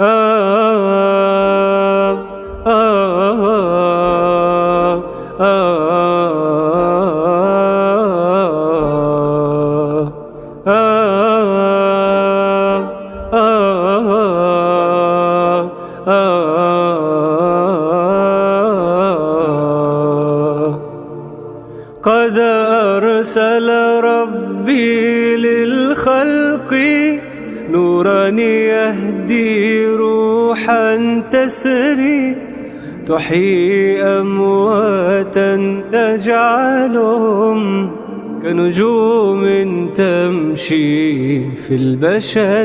قد أرسل ربي للخلق نورا يهدي روحا تسري تحيي أمواتا تجعلهم كنجوم تمشي في البشر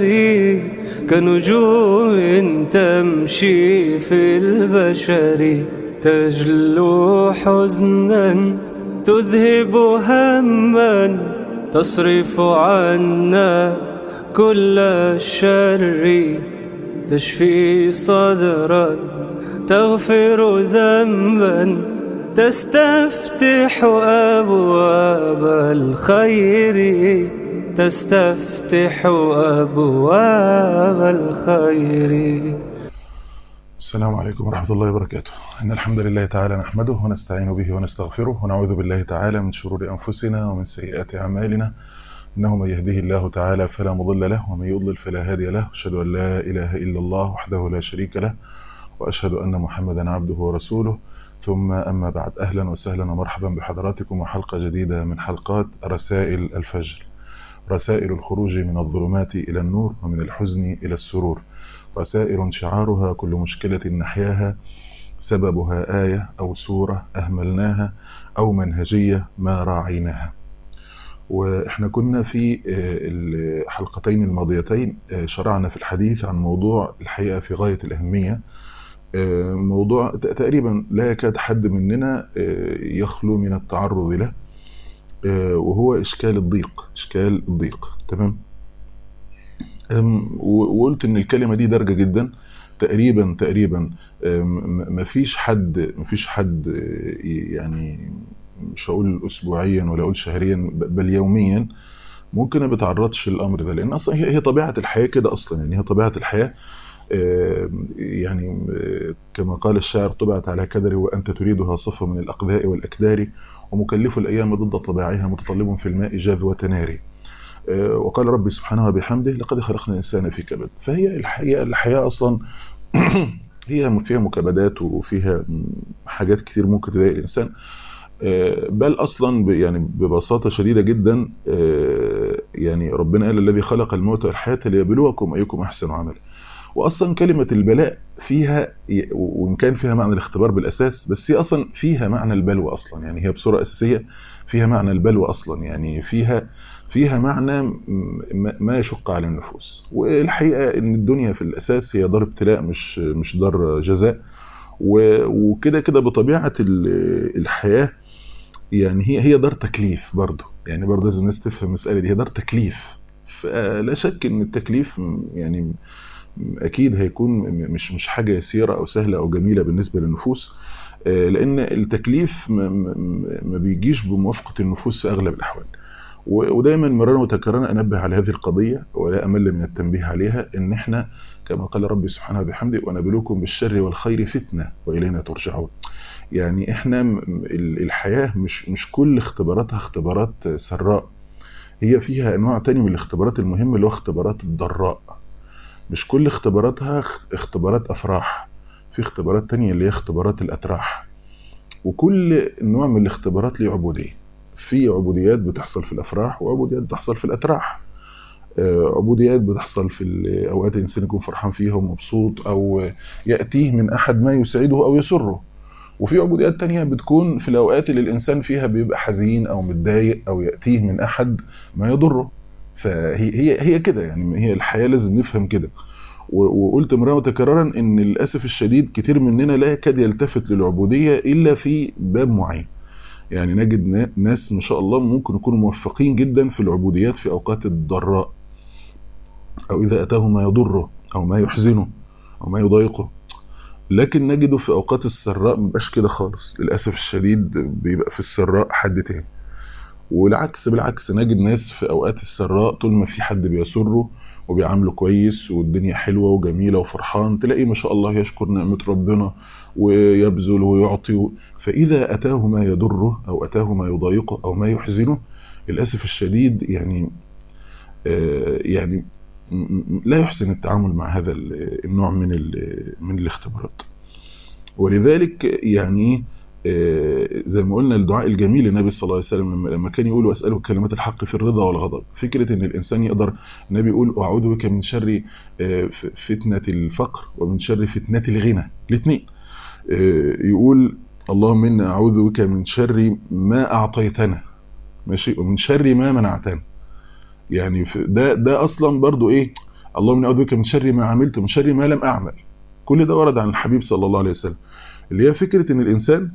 كنجوم تمشي في البشر تجلو حزنا تذهب هما تصرف عنا كل الشر تشفي صدرا تغفر ذنبا تستفتح أبواب الخير تستفتح أبواب الخير السلام عليكم ورحمة الله وبركاته إن الحمد لله تعالى نحمده ونستعين به ونستغفره ونعوذ بالله تعالى من شرور أنفسنا ومن سيئات أعمالنا إنه من يهده الله تعالى فلا مضل له ومن يضلل فلا هادي له أشهد أن لا إله إلا الله وحده لا شريك له وأشهد أن محمدا عبده ورسوله ثم أما بعد أهلا وسهلا ومرحبا بحضراتكم وحلقة جديدة من حلقات رسائل الفجر رسائل الخروج من الظلمات إلى النور ومن الحزن إلى السرور رسائل شعارها كل مشكلة نحياها سببها آية أو سورة أهملناها أو منهجية ما راعيناها وإحنا كنا في الحلقتين الماضيتين شرعنا في الحديث عن موضوع الحقيقة في غاية الأهمية موضوع تقريبا لا يكاد حد مننا يخلو من التعرض له وهو إشكال الضيق إشكال الضيق تمام وقلت ان الكلمه دي دارجه جدا تقريبا تقريبا ما فيش حد ما فيش حد يعني مش هقول اسبوعيا ولا اقول شهريا بل يوميا ممكن ما بيتعرضش للامر ده لان اصلا هي طبيعه الحياه كده اصلا يعني هي طبيعه الحياه يعني كما قال الشاعر طبعت على كدري وانت تريدها صفه من الاقذاء والاكدار ومكلف الايام ضد طباعها متطلب في الماء جذوه ناري وقال ربي سبحانه وبحمده لقد خلقنا الانسان في كبد فهي الحقيقه الحياه اصلا هي فيها مكابدات وفيها حاجات كتير ممكن تضايق الانسان بل اصلا يعني ببساطه شديده جدا يعني ربنا قال الذي خلق الموت والحياه ليبلوكم ايكم احسن عملا واصلا كلمه البلاء فيها وان كان فيها معنى الاختبار بالاساس بس هي اصلا فيها معنى البلوى اصلا يعني هي بصوره اساسيه فيها معنى البلوى اصلا يعني فيها فيها معنى ما يشق على النفوس والحقيقه ان الدنيا في الاساس هي دار ابتلاء مش مش دار جزاء وكده كده بطبيعه الحياه يعني هي هي دار تكليف برضه يعني برضه لازم الناس تفهم المساله دي هي دار تكليف فلا شك ان التكليف يعني اكيد هيكون مش مش حاجه يسيره او سهله او جميله بالنسبه للنفوس لان التكليف ما بيجيش بموافقه النفوس في اغلب الاحوال ودايما مرارا وتكرارا انبه على هذه القضيه ولا امل من التنبيه عليها ان احنا كما قال ربي سبحانه وبحمده ونبلوكم بالشر والخير فتنه والينا ترجعون. يعني احنا الحياه مش مش كل اختباراتها اختبارات سراء. هي فيها نوع تاني من الاختبارات المهمه اللي هو اختبارات الضراء. مش كل اختباراتها اختبارات افراح. في اختبارات تانية اللي هي اختبارات الاتراح. وكل نوع من الاختبارات ليه عبوديه. في عبوديات بتحصل في الافراح وعبوديات بتحصل في الاتراح عبوديات بتحصل في اوقات الانسان يكون فرحان فيها ومبسوط او ياتيه من احد ما يسعده او يسره وفي عبوديات تانية بتكون في الاوقات اللي الانسان فيها بيبقى حزين او متضايق او ياتيه من احد ما يضره فهي هي هي كده يعني هي الحياه لازم نفهم كده وقلت مرة وتكرارا ان للاسف الشديد كتير مننا لا يكاد يلتفت للعبوديه الا في باب معين يعني نجد ناس ما شاء الله ممكن يكونوا موفقين جدا في العبوديات في اوقات الضراء او اذا اتاه ما يضره او ما يحزنه او ما يضايقه لكن نجده في اوقات السراء مبقاش كده خالص للاسف الشديد بيبقى في السراء حد تاني والعكس بالعكس نجد ناس في اوقات السراء طول ما في حد بيسره وبيعامله كويس والدنيا حلوه وجميله وفرحان تلاقيه ما شاء الله يشكر نعمه ربنا ويبذل ويعطي فاذا اتاه ما يضره او اتاه ما يضايقه او ما يحزنه للاسف الشديد يعني آه، يعني م- م- لا يحسن التعامل مع هذا ال- النوع من ال- من الاختبارات ولذلك يعني آه، زي ما قلنا الدعاء الجميل للنبي صلى الله عليه وسلم لما لما كان يقول واساله كلمات الحق في الرضا والغضب فكره ان الانسان يقدر النبي يقول واعوذ بك من شر آه، ف- فتنه الفقر ومن شر فتنه الغنى الاثنين يقول اللهم انا اعوذ بك من شر ما اعطيتنا ماشي ومن شر ما منعتنا يعني في- ده ده اصلا برضو ايه اللهم انا اعوذ بك من شر ما عملت ومن شر ما لم اعمل كل ده ورد عن الحبيب صلى الله عليه وسلم اللي هي فكره ان الانسان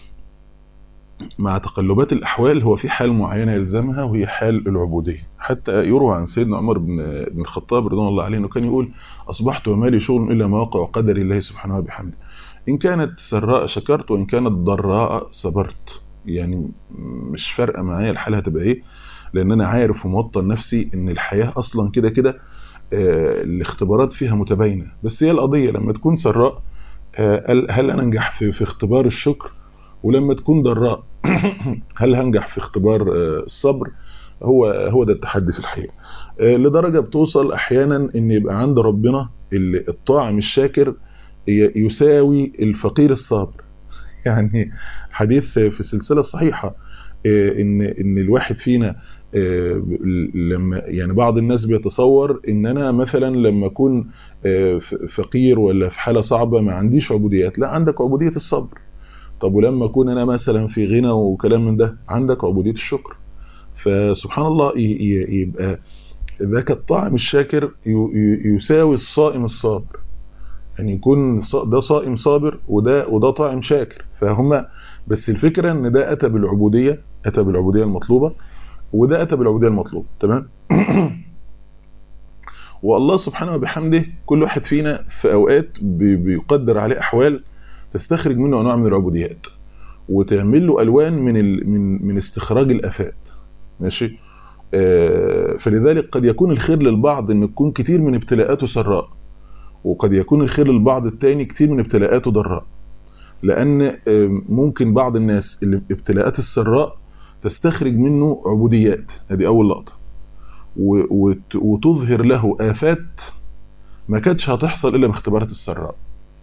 مع تقلبات الاحوال هو في حال معينه يلزمها وهي حال العبوديه حتى يروى عن سيدنا عمر بن بن الخطاب رضوان الله عليه انه كان يقول اصبحت وما لي شغل الا مواقع قدر الله سبحانه وبحمده ان كانت سراء شكرت وان كانت ضراء صبرت يعني مش فارقه معايا الحاله هتبقى ايه لان انا عارف وموطن نفسي ان الحياه اصلا كده كده آه، الاختبارات فيها متباينه بس هي القضيه لما تكون سراء آه، هل هل انا انجح في في اختبار الشكر ولما تكون ضراء هل هنجح في اختبار آه، الصبر هو هو ده التحدي في الحياه آه، لدرجه بتوصل احيانا ان يبقى عند ربنا ال- الطاعم الشاكر ي- يساوي الفقير الصابر يعني حديث في السلسله الصحيحه آه، ان ان الواحد فينا آه، لما يعني بعض الناس بيتصور ان انا مثلا لما اكون آه، ف- فقير ولا في حاله صعبه ما عنديش عبوديات لا عندك عبوديه الصبر طب ولما اكون انا مثلا في غنى وكلام من ده عندك عبوديه الشكر فسبحان الله ي- ي- يبقى ذاك الطاعم الشاكر ي- ي- يساوي الصائم الصابر يعني يكون ص- ده صائم صابر وده وده طاعم شاكر فهما بس الفكره ان ده اتى بالعبوديه اتى بالعبوديه المطلوبه وده اتى بالعبوديه المطلوبه تمام والله سبحانه وبحمده كل واحد فينا في اوقات بي- بيقدر عليه احوال تستخرج منه انواع من العبوديات وتعمل له الوان من ال... من من استخراج الافات ماشي آه فلذلك قد يكون الخير للبعض ان تكون كتير من ابتلاءاته سراء وقد يكون الخير للبعض التاني كتير من ابتلاءاته ضراء لان آه، ممكن بعض الناس اللي ابتلاءات السراء تستخرج منه عبوديات ادي اول لقطه و- وت- وتظهر له افات ما كانتش هتحصل الا باختبارات السراء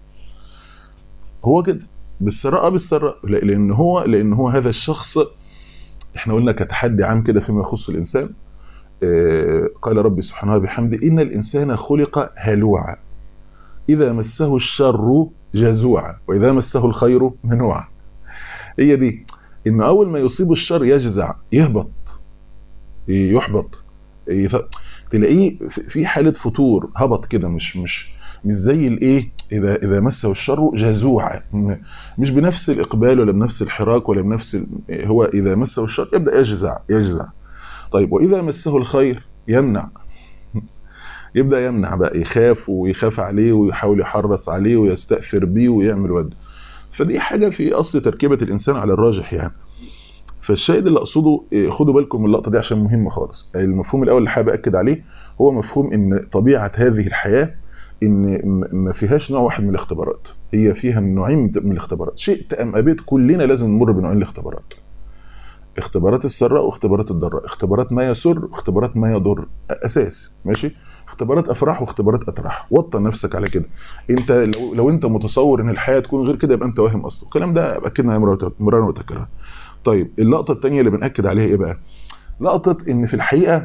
هو كده بالسراء آه بالسراء لا- لان هو لان هو هذا الشخص احنا قلنا كتحدي عام كده فيما يخص الانسان آه، قال ربي سبحانه وبحمده ان الانسان خلق هلوعا اذا مسه الشر جزوعا واذا مسه الخير منوعا هي دي ان اول ما يصيب الشر يجزع يهبط يحبط يف- تلاقيه في- في حاله فتور هبط كده مش مش مش زي الايه اذا اذا مسه الشر جزوعا م- مش بنفس الاقبال ولا بنفس الحراك ولا بنفس ال- هو اذا مسه الشر يبدا يجزع يجزع طيب واذا مسه الخير يمنع يبدا يمنع بقى يخاف ويخاف عليه ويحاول يحرص عليه ويستاثر بيه ويعمل ود فدي حاجه في اصل تركيبه الانسان على الراجح يعني فالشاهد اللي اقصده إيه، خدوا بالكم من اللقطه دي عشان مهمه خالص المفهوم الاول اللي حابب اكد عليه هو مفهوم ان طبيعه هذه الحياه ان م- ما فيهاش نوع واحد من الاختبارات هي فيها من نوعين من من الاختبارات شئت ام ابيت كلنا لازم نمر بنوعين الاختبارات اختبارات السراء واختبارات الضراء اختبارات ما يسر واختبارات ما يضر اساسي ماشي اختبارات افراح واختبارات اتراح وطن نفسك على كده انت لو, لو انت متصور ان الحياه تكون غير كده يبقى انت واهم اصلا الكلام ده اكدنا مرارا مرارا وتكرارا طيب اللقطه الثانيه اللي بناكد عليها ايه بقى لقطه ان في الحقيقه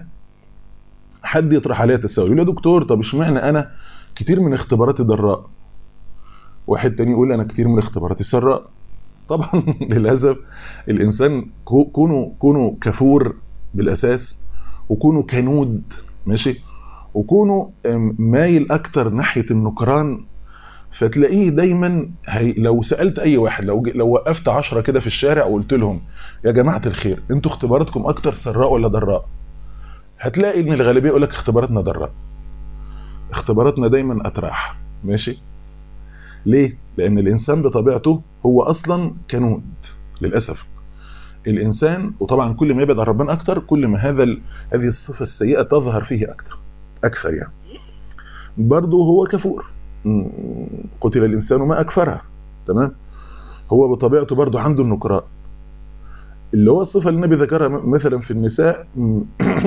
حد يطرح عليها تساؤل يقول يا دكتور طب اشمعنى انا كتير من اختباراتي ضراء واحد تاني يقول انا كتير من اختباراتي سراء طبعا للاسف الانسان كو- كونه كونه كفور بالاساس وكونه كنود ماشي وكونه أم، مايل اكتر ناحيه النكران فتلاقيه دايما هي لو سالت اي واحد لو ج- لو وقفت عشرة كده في الشارع وقلت لهم يا جماعه الخير انتوا اختباراتكم اكتر سراء ولا ضراء هتلاقي ان الغالبيه يقول لك اختباراتنا ضراء اختباراتنا دايما اتراح ماشي ليه لان الانسان بطبيعته هو اصلا كنود للاسف الانسان وطبعا كل ما يبعد عن ربنا اكتر كل ما هذا ال- هذه الصفه السيئه تظهر فيه اكتر اكثر يعني برضه هو كفور م- قتل الانسان ما اكفره تمام هو بطبيعته برضه عنده النكراء اللي هو الصفه اللي النبي ذكرها م- مثلا في النساء م-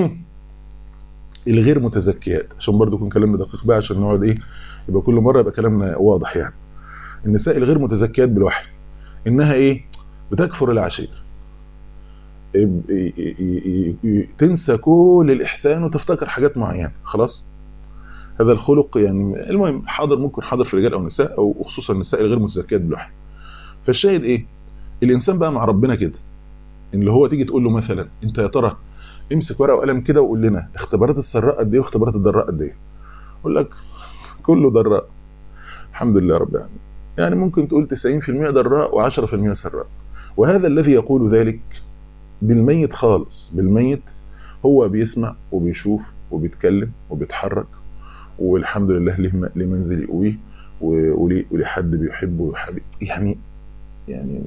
الغير متزكيات عشان برضه يكون كلامنا دقيق بقى عشان نقعد ايه يبقى كل مره يبقى كلامنا واضح يعني النساء الغير متزكيات بالوحي انها ايه بتكفر العشير ي- ي- ي- ي- تنسى كل الاحسان وتفتكر حاجات معينه خلاص هذا الخلق يعني المهم حاضر ممكن حاضر في الرجال او النساء او خصوصا النساء الغير متزكيات بالوحي فالشاهد ايه الانسان بقى مع ربنا كده اللي هو تيجي تقول له مثلا انت يا ترى امسك ورقه وقلم كده وقول لنا اختبارات السراء قد ايه واختبارات الضراء قد ايه يقول لك كله ضراء الحمد لله رب العالمين يعني ممكن تقول 90% ضراء و10% سراء وهذا الذي يقول ذلك بالميت خالص بالميت هو بيسمع وبيشوف وبيتكلم وبيتحرك والحمد لله ليه ليه منزل يقويه و- وليه وليه حد بيحبه ويحبي يعني يعني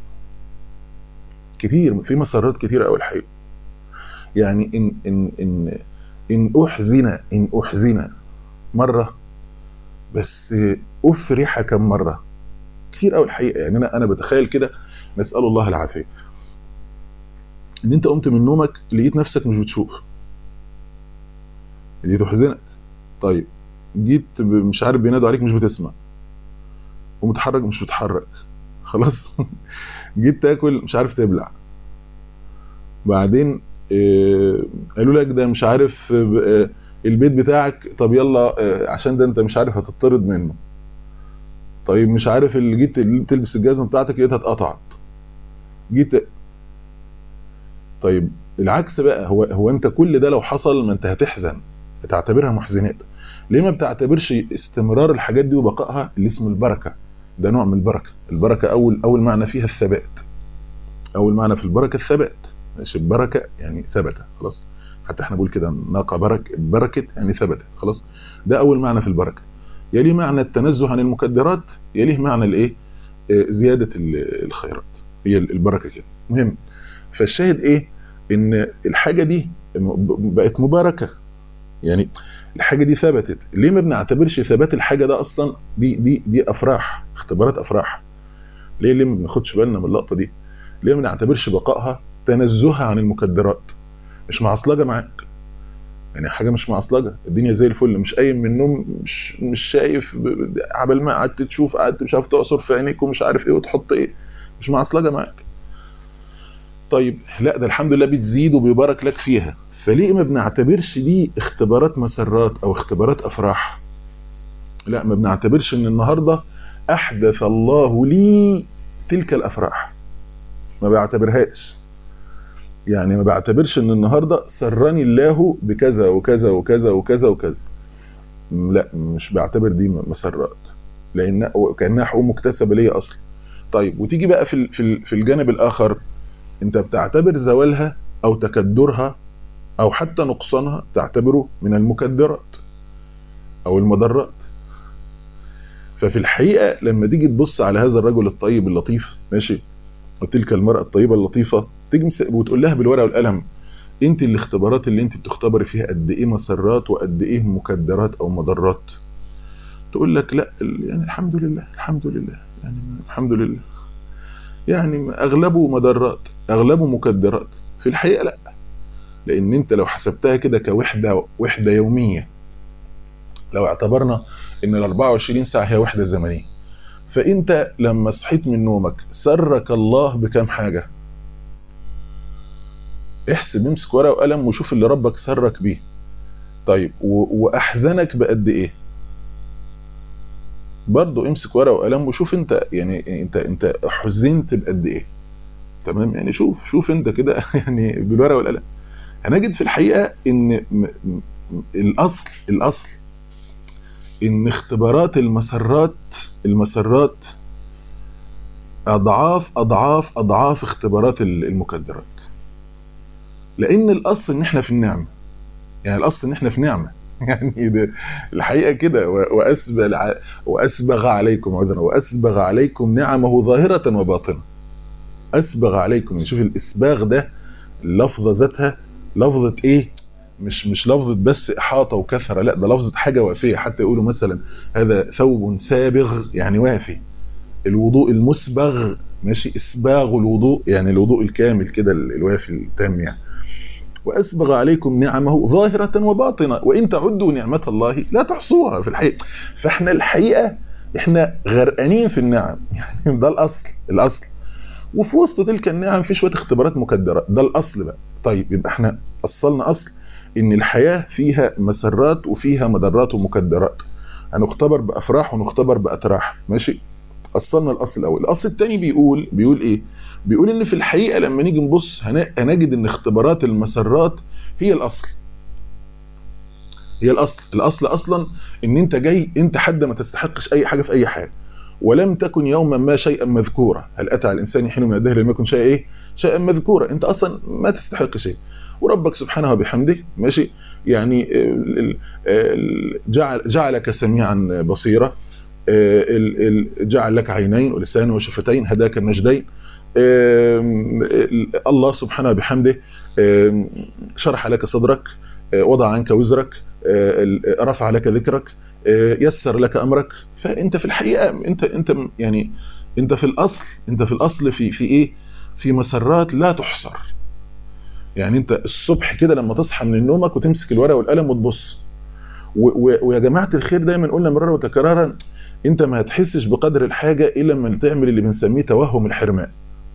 كتير في مسارات كتيرة قوي الحقيقة يعني إن إن إن إن أحزن إن أحزن مرة بس أفرح كم مرة كتير قوي الحقيقة يعني أنا أنا بتخيل كده نسأل الله العافية إن أنت قمت من نومك لقيت نفسك مش بتشوف دي تحزنك طيب جيت ب- مش عارف بينادوا عليك مش بتسمع ومتحرك مش بتحرك خلاص جيت تاكل مش عارف تبلع بعدين آه، قالوا لك ده مش عارف آه، البيت بتاعك طب يلا آه، عشان ده انت مش عارف هتطرد منه طيب مش عارف اللي جيت اللي تلبس الجزمه بتاعتك لقيتها اتقطعت جيت طيب العكس بقى هو هو انت كل ده لو حصل ما انت هتحزن هتعتبرها محزنات ليه ما بتعتبرش استمرار الحاجات دي وبقائها اللي اسمه البركه ده نوع من البركه البركه اول اول معنى فيها الثبات اول معنى في البركه الثبات ماشي البركه يعني ثبت خلاص حتى احنا بنقول كده ناقه برك بركت يعني ثبت خلاص ده اول معنى في البركه يليه معنى التنزه عن المكدرات يليه معنى الايه آه، زياده ال- الخيرات هي البركه كده مهم فالشاهد ايه ان الحاجه دي م- بقت مباركه يعني الحاجه دي ثبتت ليه ما بنعتبرش ثبات الحاجه ده اصلا دي دي دي افراح اختبارات افراح ليه ليه ما بناخدش بالنا من اللقطه دي ليه ما بنعتبرش بقائها تنزهها عن المكدرات مش معصلجه معاك يعني حاجه مش معصلجه الدنيا زي الفل مش قايم من النوم مش مش شايف ب- ب- عبال ما قعدت تشوف قعدت مش عارف تعصر في عينيك ومش عارف ايه وتحط ايه مش معصلجه معاك طيب لا ده الحمد لله بتزيد وبيبارك لك فيها فليه ما بنعتبرش دي اختبارات مسرات او اختبارات افراح لا ما بنعتبرش ان النهارده احدث الله لي تلك الافراح ما بعتبرهاش يعني ما بعتبرش ان النهارده سرني الله بكذا وكذا وكذا وكذا وكذا م- لا مش بعتبر دي مسرات لان كانها حقوق مكتسبه ليا اصلا طيب وتيجي بقى في ال- في ال- في الجانب الاخر انت بتعتبر زوالها او تكدرها او حتى نقصانها تعتبره من المكدرات او المضرات ففي الحقيقه لما تيجي تبص على هذا الرجل الطيب اللطيف ماشي وتلك المراه الطيبه اللطيفه تجمس وتقول لها بالورقه والقلم انت الاختبارات اللي انت بتختبري فيها قد ايه مسرات وقد ايه مكدرات او مضرات تقول لك لا ال- يعني الحمد لله الحمد لله يعني الحمد لله يعني اغلبه مضرات اغلبه مكدرات في الحقيقه لا لان انت لو حسبتها كده كوحده وحده يوميه لو اعتبرنا ان ال 24 ساعه هي وحده زمنيه فانت لما صحيت من نومك سرك الله بكام حاجه احسب امسك ورقه وقلم وشوف اللي ربك سرك بيه طيب و- واحزنك بقد ايه برضه امسك ورقه وقلم وشوف انت يعني انت انت حزنت بقد ايه تمام يعني شوف شوف انت كده يعني بالورقه والقلم هنجد في الحقيقه ان م- م- الاصل الاصل ان اختبارات المسرات المسرات اضعاف اضعاف اضعاف اختبارات ال- المكدرات لان الاصل ان احنا في النعمه يعني الاصل ان احنا في نعمه يعني ده الحقيقه كده و- واسبغ واسبغ عليكم عذرا واسبغ عليكم نعمه ظاهره وباطنه اسبغ عليكم يعني شوف الاسباغ ده اللفظه ذاتها لفظه ايه مش مش لفظه بس احاطه وكثره لا ده لفظه حاجه وافيه حتى يقولوا مثلا هذا ثوب سابغ يعني وافي الوضوء المسبغ ماشي اسباغ الوضوء يعني الوضوء الكامل كده ال- الوافي التام يعني واسبغ عليكم نعمه ظاهره وباطنه وان تعدوا نعمه الله لا تحصوها في الحقيقه فاحنا الحقيقه احنا غرقانين في النعم يعني ده الاصل الاصل وفي وسط تلك النعم في شويه اختبارات مكدره ده الاصل بقى طيب يبقى احنا اصلنا اصل ان الحياه فيها مسرات وفيها مضرات ومكدرات هنختبر بافراح ونختبر باتراح ماشي اصلنا الاصل الاول الاصل الثاني بيقول بيقول ايه بيقول ان في الحقيقه لما نيجي نبص هن- هنجد ان اختبارات المسرات هي الاصل هي الاصل الاصل اصلا ان انت جاي انت حد ما تستحقش اي حاجه في اي حاجه ولم تكن يوما ما شيئا مذكورا هل اتى على الانسان حين من الدهر لم يكن شيئا ايه شيئا مذكورا انت اصلا ما تستحق شيء وربك سبحانه وبحمده ماشي يعني ال- ال- ال- جعل جعلك سميعا بصيرا ال- ال- جعل لك عينين ولسان وشفتين هداك النجدين آم، ال- الله سبحانه وبحمده آم، شرح لك صدرك آه، وضع عنك وزرك آه، ال- رفع لك ذكرك آه، يسر لك امرك فانت في الحقيقه انت انت يعني انت في الاصل انت في الاصل في في ايه؟ في مسرات لا تحصر. يعني انت الصبح كده لما تصحى من نومك وتمسك الورقه والقلم وتبص و- و- ويا جماعه الخير دايما قلنا مرارا وتكرارا انت ما هتحسش بقدر الحاجه الا لما تعمل اللي بنسميه توهم الحرمان.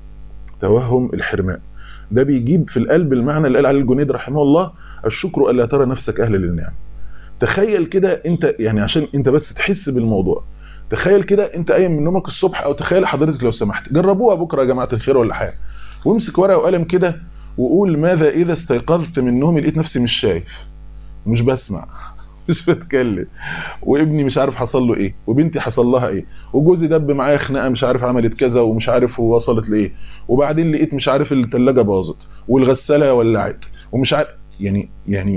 توهم الحرمان. ده بيجيب في القلب المعنى اللي قال عليه الجنيد رحمه الله الشكر الا ترى نفسك اهلا للنعم. تخيل كده انت يعني عشان انت بس تحس بالموضوع تخيل كده انت قايم من نومك الصبح او تخيل حضرتك لو سمحت جربوها بكره يا جماعه الخير ولا حاجه وامسك ورقه وقلم كده وقول ماذا اذا استيقظت من نومي لقيت نفسي مش شايف ومش بسمع مش بتكلم وابني مش عارف حصل له ايه وبنتي حصل لها ايه وجوزي دب معايا خناقه مش عارف عملت كذا ومش عارف وصلت لايه وبعدين لقيت مش عارف الثلاجه باظت والغساله ولعت ومش عارف يعني يعني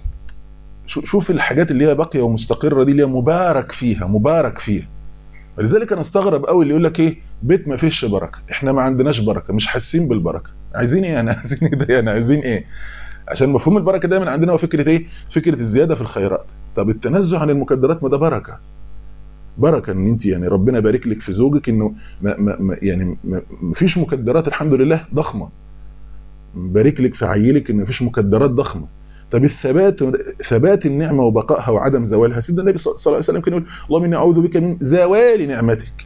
شو- شوف الحاجات اللي هي باقيه ومستقره دي اللي هي مبارك فيها مبارك فيها ولذلك انا استغرب قوي اللي يقول لك ايه بيت ما فيش بركه احنا ما عندناش بركه مش حاسين بالبركه عايزين ايه يعني عايزين ايه ده يعني عايزين ايه عشان مفهوم البركه دايما عندنا هو فكره ايه فكره الزياده في الخيرات طب التنزه عن المكدرات ما ده بركه بركه ان انت يعني ربنا بارك لك في زوجك انه ما ما ما يعني ما ما فيش مكدرات الحمد لله ضخمه بارك لك في عيلك ان ما فيش مكدرات ضخمه طب الثبات ثبات النعمه وبقائها وعدم زوالها سيدنا النبي صلى الله عليه وسلم كان يقول اللهم اني اعوذ بك من زوال نعمتك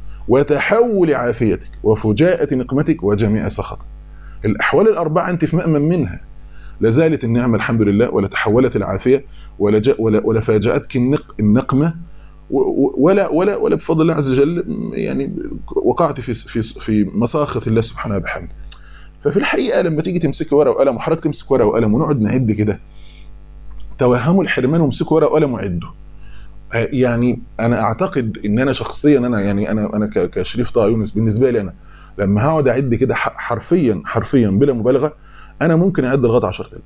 وتحول عافيتك وفجاءة نقمتك وجميع سخطك الأحوال الأربعة أنت في مأمن منها لا زالت النعمة الحمد لله ولا تحولت العافية ولا جاء ولا ولا فاجأتك النق النقمة و- و- ولا ولا ولا بفضل الله عز وجل يعني وقعت في في في مساخط الله سبحانه وبحمده. ففي الحقيقة لما تيجي تمسك ورقة وقلم وحضرتك تمسك ورقة وقلم ونقعد نعد كده توهموا الحرمان وامسكوا ورقة وقلم وعدوا. آه، يعني انا اعتقد ان انا شخصيا انا يعني انا انا ك- كشريف طه يونس بالنسبه لي انا لما هقعد اعد كده ح- حرفيا حرفيا بلا مبالغه انا ممكن اعد لغايه 10000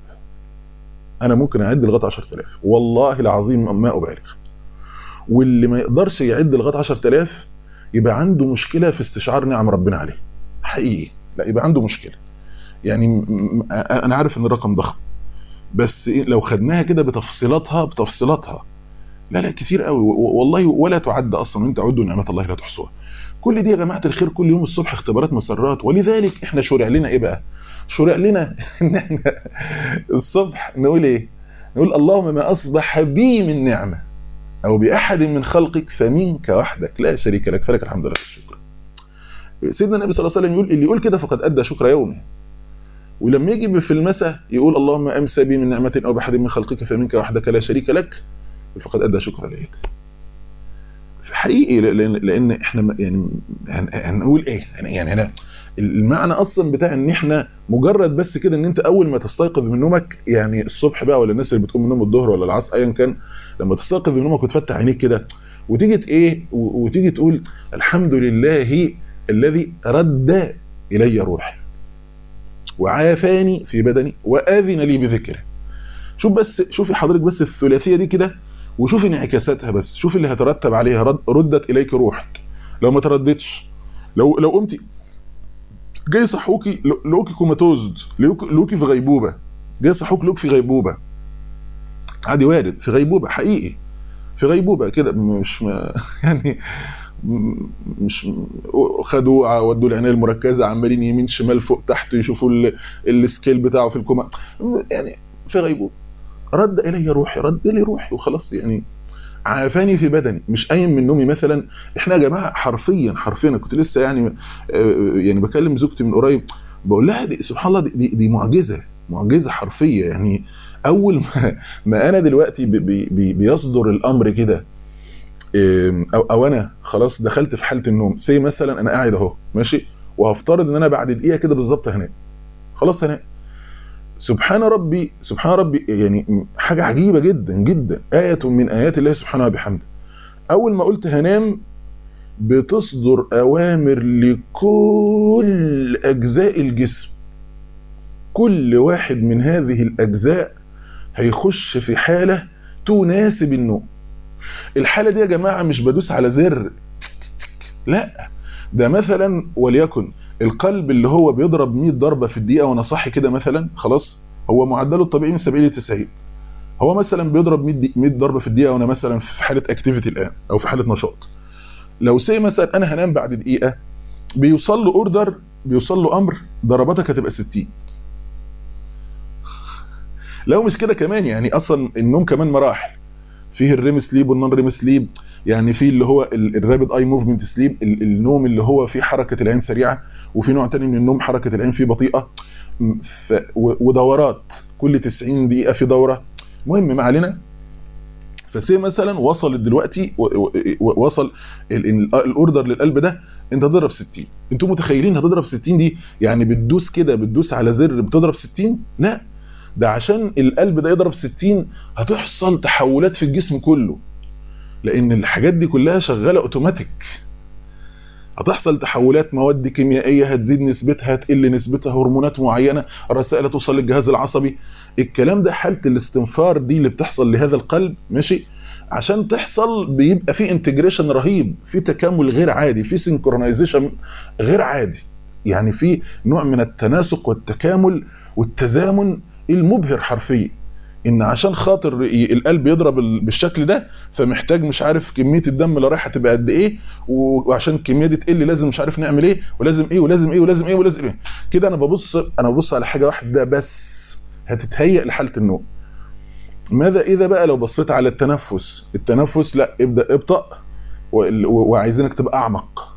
انا ممكن اعد لغايه 10000 والله العظيم ما ابالغ واللي ما يقدرش يعد لغايه 10000 يبقى عنده مشكله في استشعار نعم ربنا عليه حقيقي لا يبقى عنده مشكله يعني م- م- انا عارف ان الرقم ضخم بس إيه لو خدناها كده بتفصيلاتها بتفصيلاتها لا لا كتير قوي و- والله ولا تعد اصلا وان تعدوا نعمه الله لا تحصوها كل دي يا جماعه الخير كل يوم الصبح اختبارات مسرات ولذلك احنا شرع لنا ايه بقى شرع لنا ان احنا الصبح نقول ايه نقول اللهم ما اصبح بي من نعمه او باحد من خلقك فمنك وحدك لا شريك لك فلك الحمد لله والشكر سيدنا النبي صلى الله عليه وسلم يقول اللي يقول كده فقد ادى شكر يومه ولما يجي في المساء يقول اللهم امسى بي من نعمه او باحد من خلقك فمنك وحدك لا شريك لك فقد ادى شكر العيد حقيقي لان لان احنا م- يعني هن- هنقول ايه يعني يعني انا المعنى اصلا بتاع ان احنا مجرد بس كده ان انت اول ما تستيقظ من نومك يعني الصبح بقى ولا الناس اللي بتقوم من النوم الظهر ولا العصر ايا كان لما تستيقظ من نومك وتفتح عينيك كده وتيجي ت- ايه و- وتيجي تقول الحمد لله الذي رد الي روحي وعافاني في بدني واذن لي بذكره شوف بس شوفي حضرتك بس الثلاثيه دي كده وشوفي انعكاساتها بس شوفي اللي هترتب عليها رد ردت اليك روحك لو ما تردتش لو لو قمتي جاي صحوكي لو- لوكي كوماتوز لوكي لوكي في غيبوبه جاي صحوك لوك في غيبوبه عادي وارد في غيبوبه حقيقي في غيبوبه كده مش ما يعني م- مش خدوه ودوه العنايه المركزه عمالين يمين شمال فوق تحت يشوفوا ال- السكيل بتاعه في الكوما يعني في غيبوبه رد الي روحي رد الي روحي وخلاص يعني عافاني في بدني مش قايم من نومي مثلا احنا يا جماعه حرفيا حرفيا أنا كنت لسه يعني آه، يعني بكلم زوجتي من قريب بقول لها دي سبحان الله دي, دي, دي معجزه معجزه حرفيه يعني اول ما, ما انا دلوقتي بي بي بي بيصدر الامر كده إيه، او او انا خلاص دخلت في حاله النوم سي مثلا انا قاعد اهو ماشي وهفترض ان انا بعد دقيقه كده بالظبط هنام خلاص هنام سبحان ربي سبحان ربي يعني حاجه عجيبه جدا جدا ايه من ايات الله سبحانه وبحمده اول ما قلت هنام بتصدر اوامر لكل اجزاء الجسم كل واحد من هذه الاجزاء هيخش في حاله تناسب النوم الحاله دي يا جماعه مش بدوس على زر لا ده مثلا وليكن القلب اللي هو بيضرب 100 ضربه في الدقيقه وانا صاحي كده مثلا خلاص هو معدله الطبيعي من 70 ل 90 هو مثلا بيضرب 100 دي- 100 ضربه في الدقيقه وانا مثلا في حاله اكتيفيتي الان او في حاله نشاط لو سي مثلا انا هنام بعد دقيقه بيوصل له اوردر بيوصل له امر ضرباتك هتبقى 60 لو مش كده كمان يعني اصلا النوم كمان مراحل فيه الريم سليب والنون ريم سليب يعني في اللي هو الرابid اي موفمنت سليب النوم اللي هو فيه حركه العين سريعه وفي نوع تاني من النوم حركه العين فيه بطيئه م- ف و- ودورات كل 90 دقيقه في دوره مهم ما علينا فسي مثلا وصلت دلوقتي و- و- و- وصل ال- ال- الاوردر للقلب ده انت تضرب 60 انتوا متخيلين هتضرب 60 دي يعني بتدوس كده بتدوس على زر بتضرب 60 لا ده عشان القلب ده يضرب 60 هتحصل تحولات في الجسم كله لان الحاجات دي كلها شغاله اوتوماتيك هتحصل تحولات مواد كيميائيه هتزيد نسبتها هتقل نسبتها هرمونات معينه رسائل توصل للجهاز العصبي الكلام ده حاله الاستنفار دي اللي بتحصل لهذا القلب ماشي عشان تحصل بيبقى في انتجريشن رهيب في تكامل غير عادي في سينكرونايزيشن غير عادي يعني في نوع من التناسق والتكامل والتزامن المبهر حرفيا ان عشان خاطر ي- القلب يضرب ال- بالشكل ده فمحتاج مش عارف كميه الدم اللي رايحه تبقى قد ايه و- وعشان الكميه دي تقل لازم مش عارف نعمل ايه ولازم ايه ولازم ايه ولازم ايه ولازم ايه كده انا ببص انا ببص على حاجه واحده بس هتتهيأ لحاله النوم ماذا اذا بقى لو بصيت على التنفس التنفس لا ابدا ابطأ وال- و- وعايزينك تبقى اعمق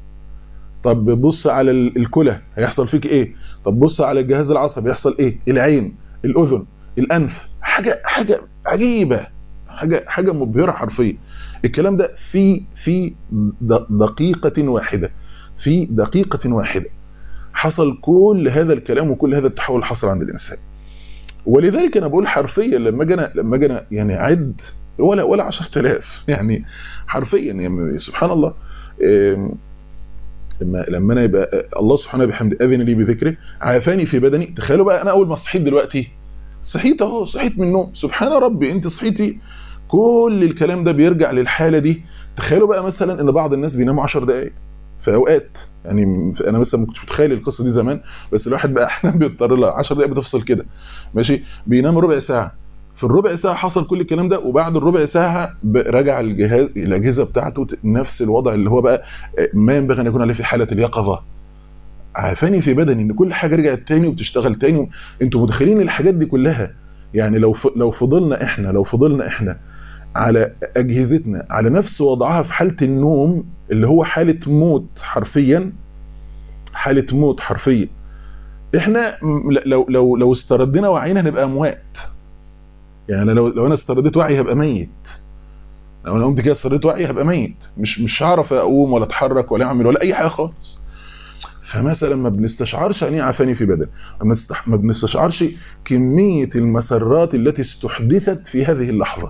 طب بص على ال- الكلى هيحصل فيك ايه طب بص على الجهاز العصبي يحصل ايه العين الاذن الانف حاجه حاجه عجيبه حاجه حاجه مبهره حرفيا الكلام ده في في د- دقيقه واحده في دقيقه واحده حصل كل هذا الكلام وكل هذا التحول اللي حصل عند الانسان ولذلك انا بقول حرفيا لما اجي انا لما اجي انا يعني عد ولا ولا 10000 يعني حرفيا يعني سبحان الله إم، لما لما انا يبقى الله سبحانه بحمده اذن لي بذكره عافاني في بدني تخيلوا بقى انا اول ما صحيت دلوقتي صحيت اهو صحيت من النوم سبحان ربي انت صحيتي كل الكلام ده بيرجع للحاله دي تخيلوا بقى مثلا ان بعض الناس بيناموا 10 دقائق في اوقات يعني انا مثلا ما كنتش متخيل القصه دي زمان بس الواحد بقى احيانا بيضطر لها 10 دقائق بتفصل كده ماشي بينام ربع ساعه في الربع ساعه حصل كل الكلام ده وبعد الربع ساعه ب- رجع الجهاز الاجهزه بتاعته ت- نفس الوضع اللي هو بقى آه، ما ينبغي ان يكون عليه في حاله اليقظه عافاني في بدني ان كل حاجه رجعت تاني وبتشتغل تاني انتوا متخيلين الحاجات دي كلها يعني لو ف... لو فضلنا احنا لو فضلنا احنا على اجهزتنا على نفس وضعها في حاله النوم اللي هو حاله موت حرفيا حاله موت حرفيا احنا م- لو لو لو استردينا وعينا هنبقى اموات يعني لو لو انا استرديت وعي هبقى ميت لو انا قمت كده استرديت وعي هبقى ميت مش مش هعرف اقوم ولا اتحرك ولا اعمل ولا اي حاجه خالص فمثلا ما بنستشعرش يعني ايه عافاني في بدن ما بنستح- ما بنستشعرش كميه المسرات التي استحدثت في هذه اللحظه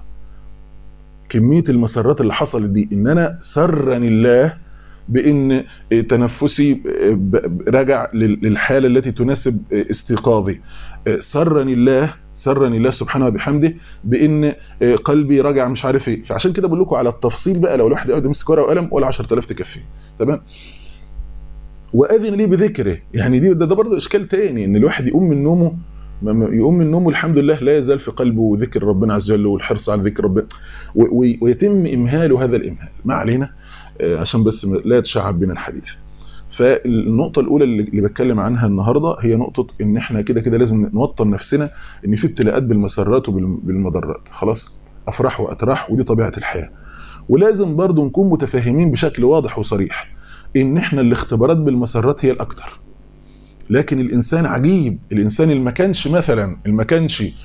كميه المسرات اللي حصلت دي ان انا سرني الله بان تنفسي ب- ب- رجع لل- للحاله التي تناسب استيقاظي سرني الله سرني الله سبحانه وبحمده بان قلبي رجع مش عارف ايه فعشان كده بقول لكم على التفصيل بقى لو الواحد يقعد يمسك ورقه وقلم ولا 10000 تكفيه تمام واذن لي بذكره يعني دي ده, ده برضه اشكال تاني ان الواحد يقوم من نومه ما- ما- يقوم من النوم والحمد لله لا يزال في قلبه ذكر ربنا عز وجل والحرص على ذكر ربنا و- و- ويتم امهال هذا الامهال ما علينا آه، عشان بس ما- لا يتشعب بنا الحديث فالنقطة الأولى اللي اللي بتكلم عنها النهاردة هي نقطة إن إحنا كده كده لازم نوطن نفسنا إن في ابتلاءات بالمسرات وبالمضرات خلاص أفراح وأتراح ودي طبيعة الحياة ولازم برضو نكون متفاهمين بشكل واضح وصريح إن إحنا الاختبارات بالمسرات هي الأكتر لكن الانسان عجيب الانسان اللي ما كانش مثلا اللي ما كانش ي...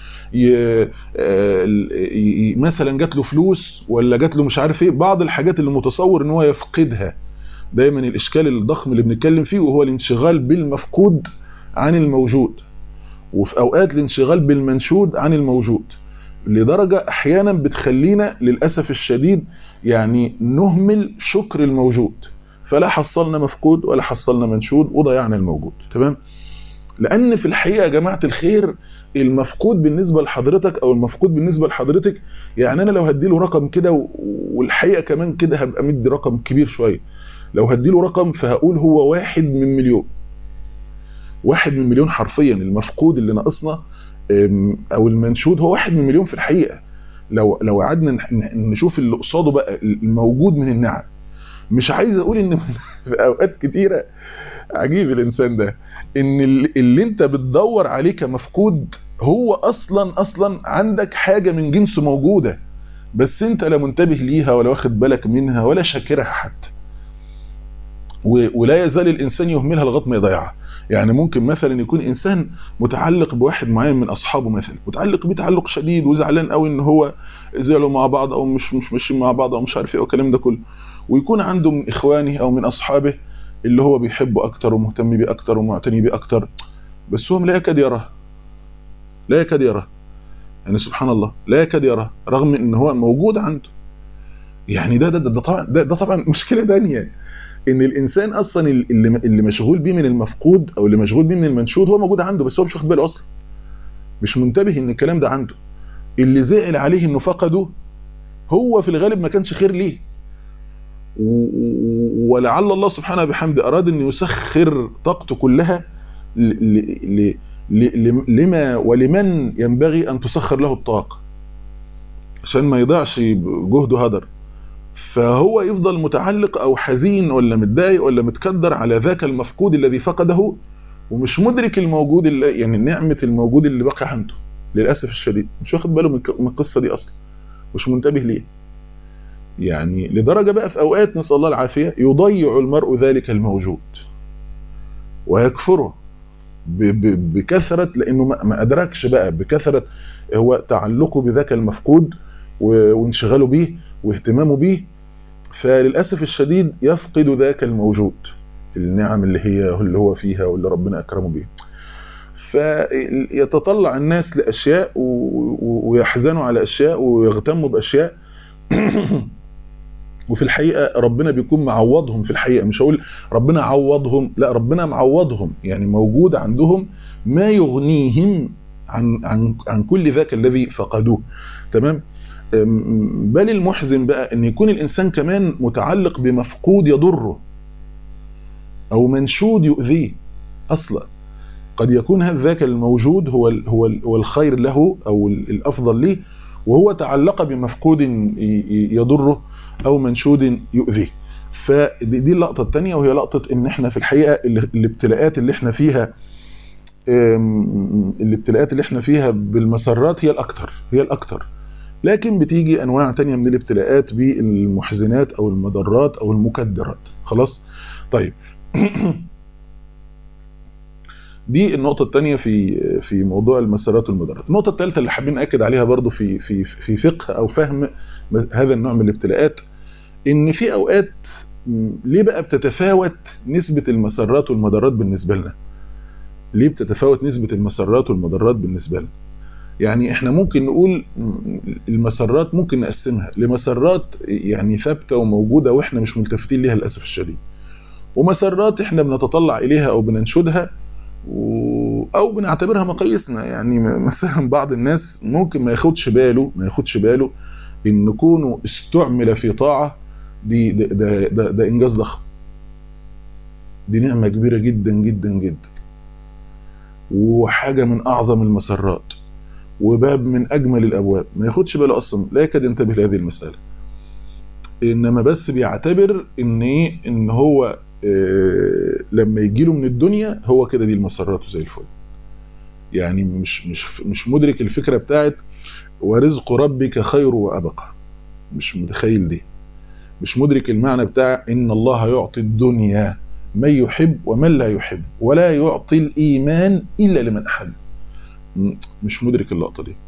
آه، ي... ي... مثلا جات له فلوس ولا جات له مش عارف ايه بعض الحاجات اللي متصور ان هو يفقدها دايما الاشكال الضخم اللي بنتكلم فيه وهو الانشغال بالمفقود عن الموجود وفي اوقات الانشغال بالمنشود عن الموجود لدرجه احيانا بتخلينا للاسف الشديد يعني نهمل شكر الموجود فلا حصلنا مفقود ولا حصلنا منشود وضيعنا الموجود تمام لان في الحقيقه يا جماعه الخير المفقود بالنسبه لحضرتك او المفقود بالنسبه لحضرتك يعني انا لو هديله رقم كده و- والحقيقه كمان كده هبقى مدي رقم كبير شويه لو هديله رقم فهقول هو واحد من مليون واحد من مليون حرفيا المفقود اللي ناقصنا أم، او المنشود هو واحد من مليون في الحقيقه لو لو قعدنا نح- نح- نشوف اللي قصاده بقى الموجود من النعم مش عايز اقول ان في اوقات كتيره عجيب الانسان ده ان ال- اللي انت بتدور عليه كمفقود هو اصلا اصلا عندك حاجه من جنسه موجوده بس انت لا منتبه ليها ولا واخد بالك منها ولا شاكرها حتى و- ولا يزال الانسان يهملها لغايه ما يضيعها يعني ممكن مثلا يكون انسان متعلق بواحد معين من اصحابه مثلا متعلق بيه تعلق شديد وزعلان قوي ان هو زعلوا مع بعض او مش مش ماشيين مع بعض او مش عارف ايه والكلام ده كله ويكون عنده من اخوانه او من اصحابه اللي هو بيحبه اكتر ومهتم بيه اكتر ومعتني بيه اكتر بس هو لا يكاد يراه لا يكاد يراه يعني سبحان الله لا يكاد يراه رغم ان هو موجود عنده يعني ده ده ده, ده طبعا ده, ده طبعا مشكله ثانيه ان الانسان اصلا اللي اللي مشغول بيه من المفقود او اللي مشغول بيه من المنشود هو موجود عنده بس هو مش واخد باله اصلا مش منتبه ان الكلام ده عنده اللي زعل عليه انه فقده هو في الغالب ما كانش خير ليه و- و- ولعل الله سبحانه بحمده اراد ان يسخر طاقته كلها ل- ل- ل- ل- لما ولمن ينبغي ان تسخر له الطاقه عشان ما يضيعش جهده هدر فهو يفضل متعلق او حزين ولا متضايق ولا متكدر على ذاك المفقود الذي فقده ومش مدرك الموجود اللي يعني نعمه الموجود اللي بقى عنده للاسف الشديد مش واخد باله من من القصه دي اصلا مش منتبه ليه يعني لدرجه بقى في اوقات نسال الله العافيه يضيع المرء ذلك الموجود ويكفره ب- ب- بكثره لانه ما ما ادركش بقى بكثره هو تعلقه بذاك المفقود و- وانشغاله بيه واهتمامه بيه فللاسف الشديد يفقد ذاك الموجود النعم اللي هي اللي هو فيها واللي ربنا اكرمه بيه فيتطلع الناس لاشياء و- و- ويحزنوا على اشياء ويغتموا باشياء وفي الحقيقه ربنا بيكون معوضهم في الحقيقه مش هقول ربنا عوضهم لا ربنا معوضهم يعني موجود عندهم ما يغنيهم عن عن عن كل ذاك الذي فقدوه تمام أم، بل المحزن بقى ان يكون الانسان كمان متعلق بمفقود يضره او منشود يؤذيه اصلا قد يكون هذا ذاك الموجود هو ال- هو ال- هو الخير له او ال- الافضل له وهو تعلق بمفقود ي- ي- يضره او منشود يؤذيه فدي دي اللقطه الثانيه وهي لقطه ان احنا في الحقيقه ال- الابتلاءات اللي احنا فيها أم، الابتلاءات اللي احنا فيها بالمسرات هي الاكثر هي الاكثر لكن بتيجي انواع تانية من الابتلاءات بالمحزنات او المضرات او المكدرات خلاص طيب دي النقطة الثانية في في موضوع المسارات والمضرات، النقطة الثالثة اللي حابين نأكد عليها برضو في في في فقه أو فهم هذا النوع من الابتلاءات إن في أوقات م، ليه بقى بتتفاوت نسبة المسرات والمضرات بالنسبة لنا؟ ليه بتتفاوت نسبة المسرات والمضرات بالنسبة لنا؟ يعني احنا ممكن نقول م، المسرات ممكن نقسمها لمسرات يعني ثابتة وموجودة واحنا مش ملتفتين ليها للأسف الشديد. ومسرات احنا بنتطلع إليها أو بننشدها و... او بنعتبرها مقاييسنا يعني م- مثلا بعض الناس ممكن ما ياخدش باله ما ياخدش باله ان كونه استعمل في طاعه دي ده, ده, ده, ده انجاز ضخم دي نعمه كبيره جدا جدا جدا وحاجه من اعظم المسرات وباب من اجمل الابواب ما ياخدش باله اصلا لا يكاد ينتبه لهذه المساله انما بس بيعتبر ان ايه ان هو آه لما يجي له من الدنيا هو كده دي المسرات زي الفل يعني مش مش مش مدرك الفكره بتاعت ورزق ربك خير وابقى مش متخيل دي مش مدرك المعنى بتاع ان الله يعطي الدنيا من يحب ومن لا يحب ولا يعطي الايمان الا لمن احب مش مدرك اللقطه دي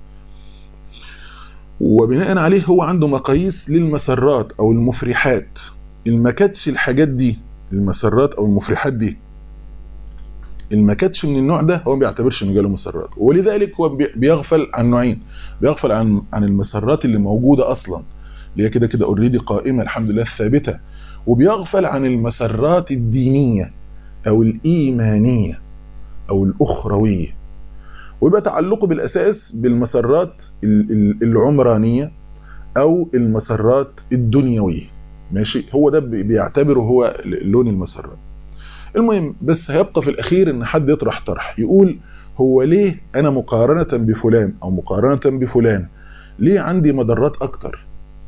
وبناء عليه هو عنده مقاييس للمسرات او المفرحات ما كانتش الحاجات دي المسرات او المفرحات دي ما كانتش من النوع ده هو ما بيعتبرش انه جاله مسرات ولذلك هو بيغفل عن نوعين بيغفل عن عن المسرات اللي موجوده اصلا اللي هي كده كده اوريدي قائمه الحمد لله الثابته وبيغفل عن المسرات الدينيه او الايمانيه او الاخرويه ويبقى تعلقه بالاساس بالمسرات العمرانيه او المسرات الدنيويه ماشي هو ده بيعتبره هو لون المسرات المهم بس هيبقى في الاخير ان حد يطرح طرح يقول هو ليه انا مقارنه بفلان او مقارنه بفلان ليه عندي مضرات اكتر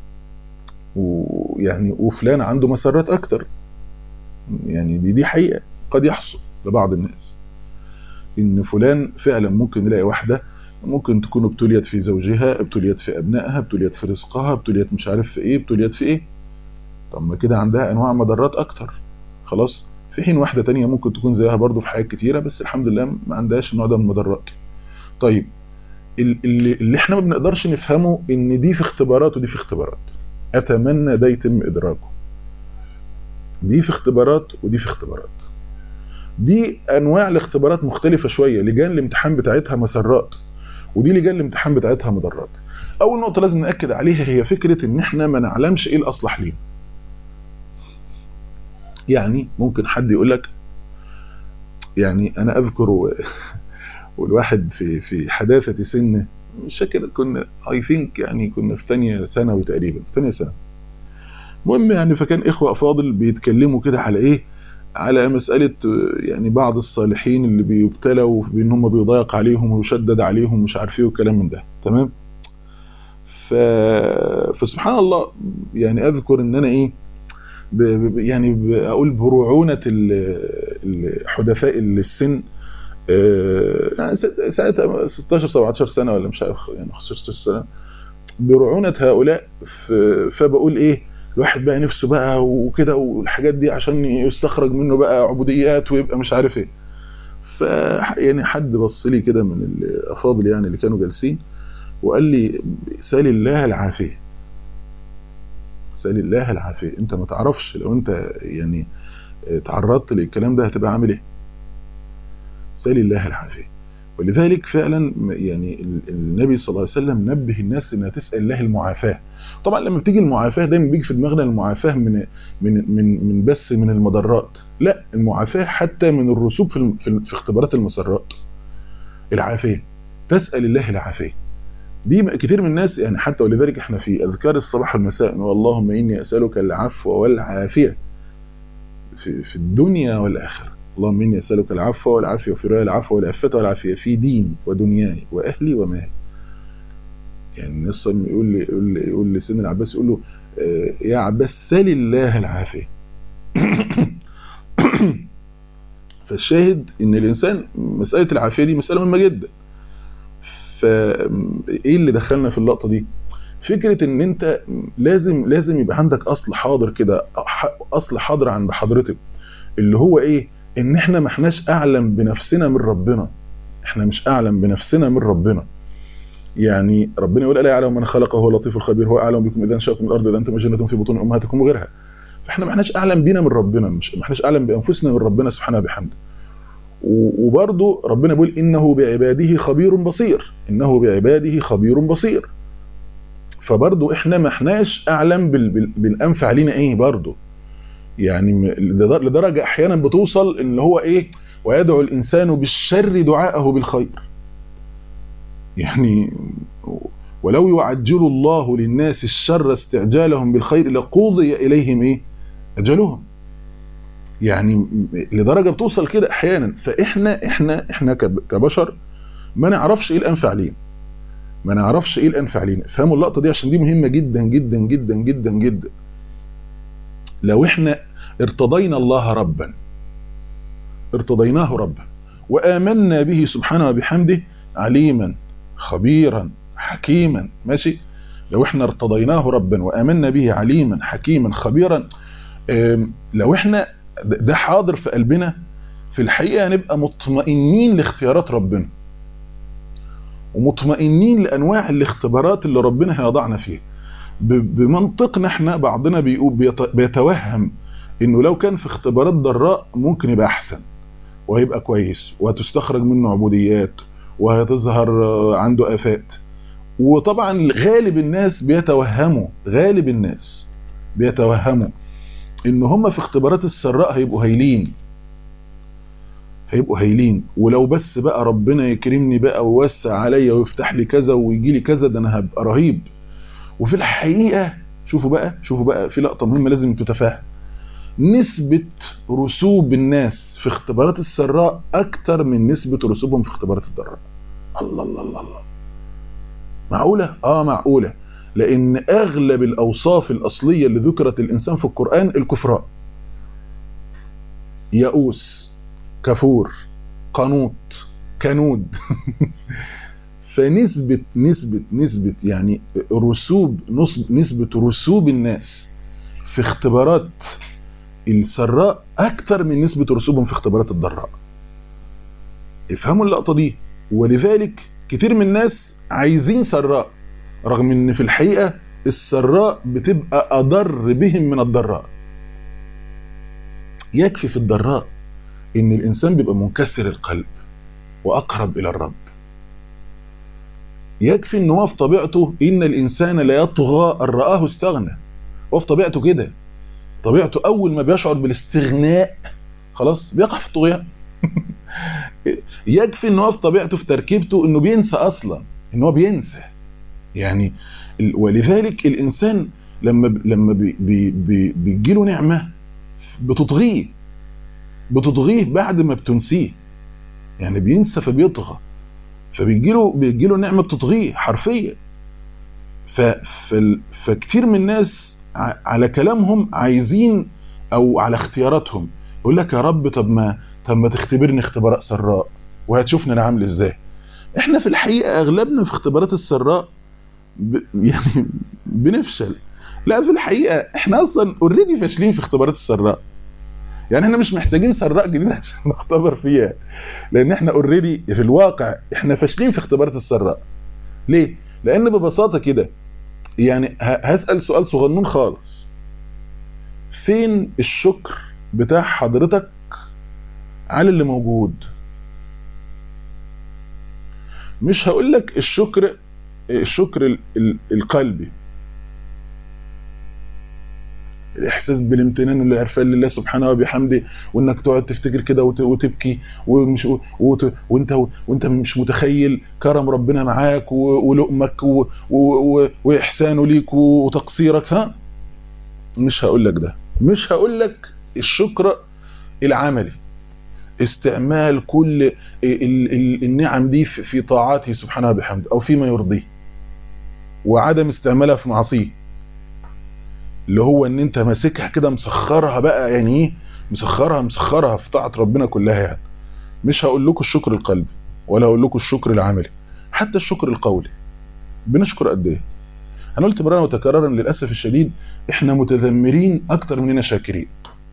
ويعني وفلان عنده مسرات اكتر يعني دي دي حقيقه قد يحصل لبعض الناس ان فلان فعلا ممكن يلاقي واحده ممكن تكون ابتليت في زوجها ابتليت في ابنائها ابتليت في رزقها ابتليت مش عارف في ايه ابتليت في ايه طب ما كده عندها انواع مضرات اكتر خلاص في حين واحده تانية ممكن تكون زيها برضه في حاجات كتيره بس الحمد لله ما عندهاش النوع ده من المضرات طيب اللي, اللي احنا ما بنقدرش نفهمه ان دي في اختبارات ودي في اختبارات اتمنى ده يتم ادراكه دي في اختبارات ودي في اختبارات دي انواع الاختبارات مختلفه شويه لجان الامتحان بتاعتها مسرات ودي لجان الامتحان بتاعتها مضرات اول نقطه لازم ناكد عليها هي فكره ان احنا ما نعلمش ايه الاصلح لينا يعني ممكن حد يقول لك يعني انا اذكر و... والواحد في في حداثه سنه مش فاكر كنا اي ثينك يعني كنا في ثانيه ثانوي تقريبا في ثانيه ثانوي المهم يعني فكان اخوه افاضل بيتكلموا كده على ايه على مسألة يعني بعض الصالحين اللي بيبتلوا بإن هم بيضايق عليهم ويشدد عليهم مش عارف إيه والكلام من ده تمام ف... فسبحان الله يعني أذكر إن أنا إيه ب... ب... يعني ب... أقول برعونة الحدثاء السن يعني ساعتها 16 17 سنة ولا مش عارف يعني 15 سنة برعونة هؤلاء ف... فبقول إيه الواحد بقى نفسه بقى وكده والحاجات دي عشان يستخرج منه بقى عبوديات ويبقى مش عارف ايه ف يعني حد بص لي كده من الافاضل يعني اللي كانوا جالسين وقال لي سال الله العافيه سال الله العافيه انت ما تعرفش لو انت يعني تعرضت للكلام ده هتبقى عامل ايه سال الله العافيه ولذلك فعلا يعني النبي صلى الله عليه وسلم نبه الناس انها تسال الله المعافاه طبعا لما بتيجي المعافاه دايما بيجي في دماغنا المعافاه من من من من بس من المضرات لا المعافاه حتى من الرسوب في في, في اختبارات المسرات العافيه تسال الله العافيه دي كتير من الناس يعني حتى ولذلك احنا في اذكار الصباح والمساء اللهم اني اسالك العفو والعافيه في, في الدنيا والاخره اللهم اني اسالك العفو والعافيه وفي روايه العفو والعفه والعافيه في ديني ودنياي واهلي ومالي يعني النص يقول لي يقول لي يقول لسيدنا العباس يقول له آه يا عباس سل الله العافيه فالشاهد ان الانسان مساله العافيه دي مساله مهمه جدا فايه اللي دخلنا في اللقطه دي فكره ان انت لازم لازم يبقى عندك اصل حاضر كده اصل حاضر عند حضرتك اللي هو ايه ان احنا ما احناش اعلم بنفسنا من ربنا احنا مش اعلم بنفسنا من ربنا يعني ربنا يقول الا يعلم من خلق هو اللطيف الخبير هو اعلم بكم اذا انشاكم من الارض اذا انتم جنه في بطون امهاتكم وغيرها فاحنا ما احناش اعلم بينا من ربنا مش ما احناش اعلم بانفسنا من ربنا سبحانه وبحمده وبرضه ربنا بيقول انه بعباده خبير بصير انه بعباده خبير بصير فبرضه احنا ما احناش اعلم بالانفع لينا ايه برضه يعني لدرجه احيانا بتوصل ان هو ايه ويدعو الانسان بالشر دعاءه بالخير يعني ولو يعجل الله للناس الشر استعجالهم بالخير لقضي اليهم ايه اجلهم يعني م- لدرجه بتوصل كده احيانا فاحنا احنا احنا كب- كبشر ما نعرفش ايه الانفع لينا ما نعرفش ايه الانفع لينا فهموا اللقطه دي عشان دي مهمه جدا جدا جدا جدا جدا لو احنا ارتضينا الله ربا ارتضيناه ربا وامنا به سبحانه وبحمده عليما خبيرا حكيما ماشي لو احنا ارتضيناه ربا وامنا به عليما حكيما خبيرا آم، لو احنا ده ده حاضر في قلبنا في الحقيقه نبقى مطمئنين لاختيارات ربنا ومطمئنين لانواع الاختبارات اللي ربنا هيضعنا فيها ب- بمنطقنا احنا بعضنا بيقول بيت- بيتوهم انه لو كان في اختبارات ضراء ممكن يبقى احسن وهيبقى كويس وهتستخرج منه عبوديات وهتظهر آه، عنده افات وطبعا غالب الناس بيتوهموا غالب الناس بيتوهموا ان هم في اختبارات السراء هيبقوا هايلين هيبقوا هايلين ولو بس بقى ربنا يكرمني بقى ويوسع عليا ويفتح لي كذا ويجي لي كذا ده انا هبقى رهيب وفي الحقيقه شوفوا بقى شوفوا بقى في لقطه مهمه لازم تتفهم نسبة رسوب الناس في اختبارات السراء أكتر من نسبة رسوبهم في اختبارات الضراء. الله الله الله الله. معقولة؟ آه معقولة. لأن أغلب الأوصاف الأصلية اللي ذكرت الإنسان في القرآن الكفراء. يئوس، كفور، قنوط، كنود. فنسبة نسبة نسبة يعني رسوب نسب نسبة رسوب الناس في اختبارات السراء اكتر من نسبه رسوبهم في اختبارات الضراء افهموا اللقطه دي ولذلك كتير من الناس عايزين سراء رغم ان في الحقيقه السراء بتبقى اضر بهم من الضراء يكفي في الضراء ان الانسان بيبقى منكسر القلب واقرب الى الرب يكفي ان هو في طبيعته ان الانسان لا يطغى ان راه استغنى هو في طبيعته كده طبيعته اول ما بيشعر بالاستغناء خلاص بيقع في الطغيان يكفي ان هو في طبيعته في تركيبته انه بينسى اصلا ان هو بينسى يعني ال- ولذلك الانسان لما ب- لما بي بي بي بيجيله نعمه بتطغيه بتطغيه بعد ما بتنسيه يعني بينسى فبيطغى فبيجيله بيجيله نعمه بتطغيه حرفيا ف فال- فكتير من الناس ع- على كلامهم عايزين او على اختياراتهم يقول لك يا رب طب ما طب ما تختبرني اختبارات سراء وهتشوفني انا عامل ازاي احنا في الحقيقه اغلبنا في اختبارات السراء ب... يعني بنفشل لا في الحقيقه احنا اصلا اوريدي فاشلين في اختبارات السراء يعني احنا مش محتاجين سراء جديده عشان نختبر فيها لان احنا اوريدي في الواقع احنا فاشلين في اختبارات السراء ليه لان ببساطه كده يعني ه- هسال سؤال صغنون خالص فين الشكر بتاع حضرتك على اللي موجود مش هقول لك الشكر الشكر ال- ال- القلبي الاحساس بالامتنان والعرفان لله سبحانه وبحمده وانك تقعد تفتكر كده وت- وتبكي ومش وت- وانت وانت مش متخيل كرم ربنا معاك و- ولؤمك و- و- و- واحسانه ليك وتقصيرك ها مش هقول لك ده مش هقول لك الشكر العملي استعمال كل ال- ال- النعم دي في في طاعاته سبحانه وبحمده او فيما يرضيه وعدم استعمالها في معصيه اللي هو ان انت ماسكها كده مسخرها بقى يعني ايه مسخرها مسخرها في طاعه ربنا كلها يعني مش هقول لكم الشكر القلبي ولا هقول لكم الشكر العملي حتى الشكر القولي بنشكر قد ايه انا قلت مرارا وتكرارا للاسف الشديد احنا متذمرين اكتر مننا شاكرين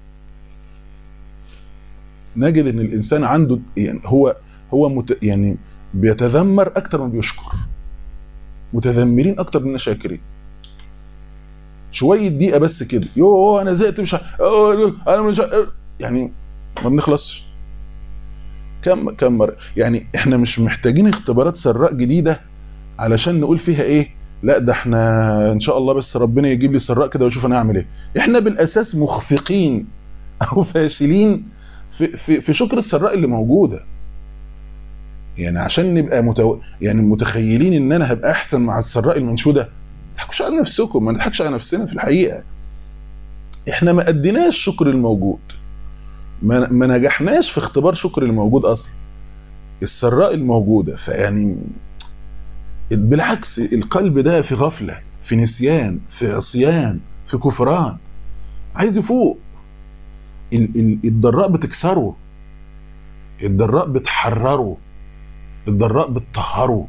نجد ان الانسان عنده يعني هو هو مت يعني بيتذمر اكتر ما بيشكر متذمرين اكتر مننا شاكرين شويه دقيقه بس كده يوه انا زهقت مش ع- أوه، انا مش ع- يعني ما بنخلصش كم كم مره يعني احنا مش محتاجين اختبارات سراء جديده علشان نقول فيها ايه لا ده احنا ان شاء الله بس ربنا يجيب لي سراء كده واشوف انا اعمل ايه احنا بالاساس مخفقين او فاشلين في في في شكر السراء اللي موجوده يعني عشان نبقى متو... يعني متخيلين ان انا هبقى احسن مع السراء المنشوده ما تضحكوش على نفسكم ما نضحكش على نفسنا في الحقيقه احنا ما اديناش الشكر الموجود ما ما نجحناش في اختبار شكر الموجود اصلا السراء الموجوده فيعني بالعكس القلب ده في غفله في نسيان في عصيان في كفران عايز يفوق ال- ال- الضراء بتكسره الضراء بتحرره الضراء بتطهره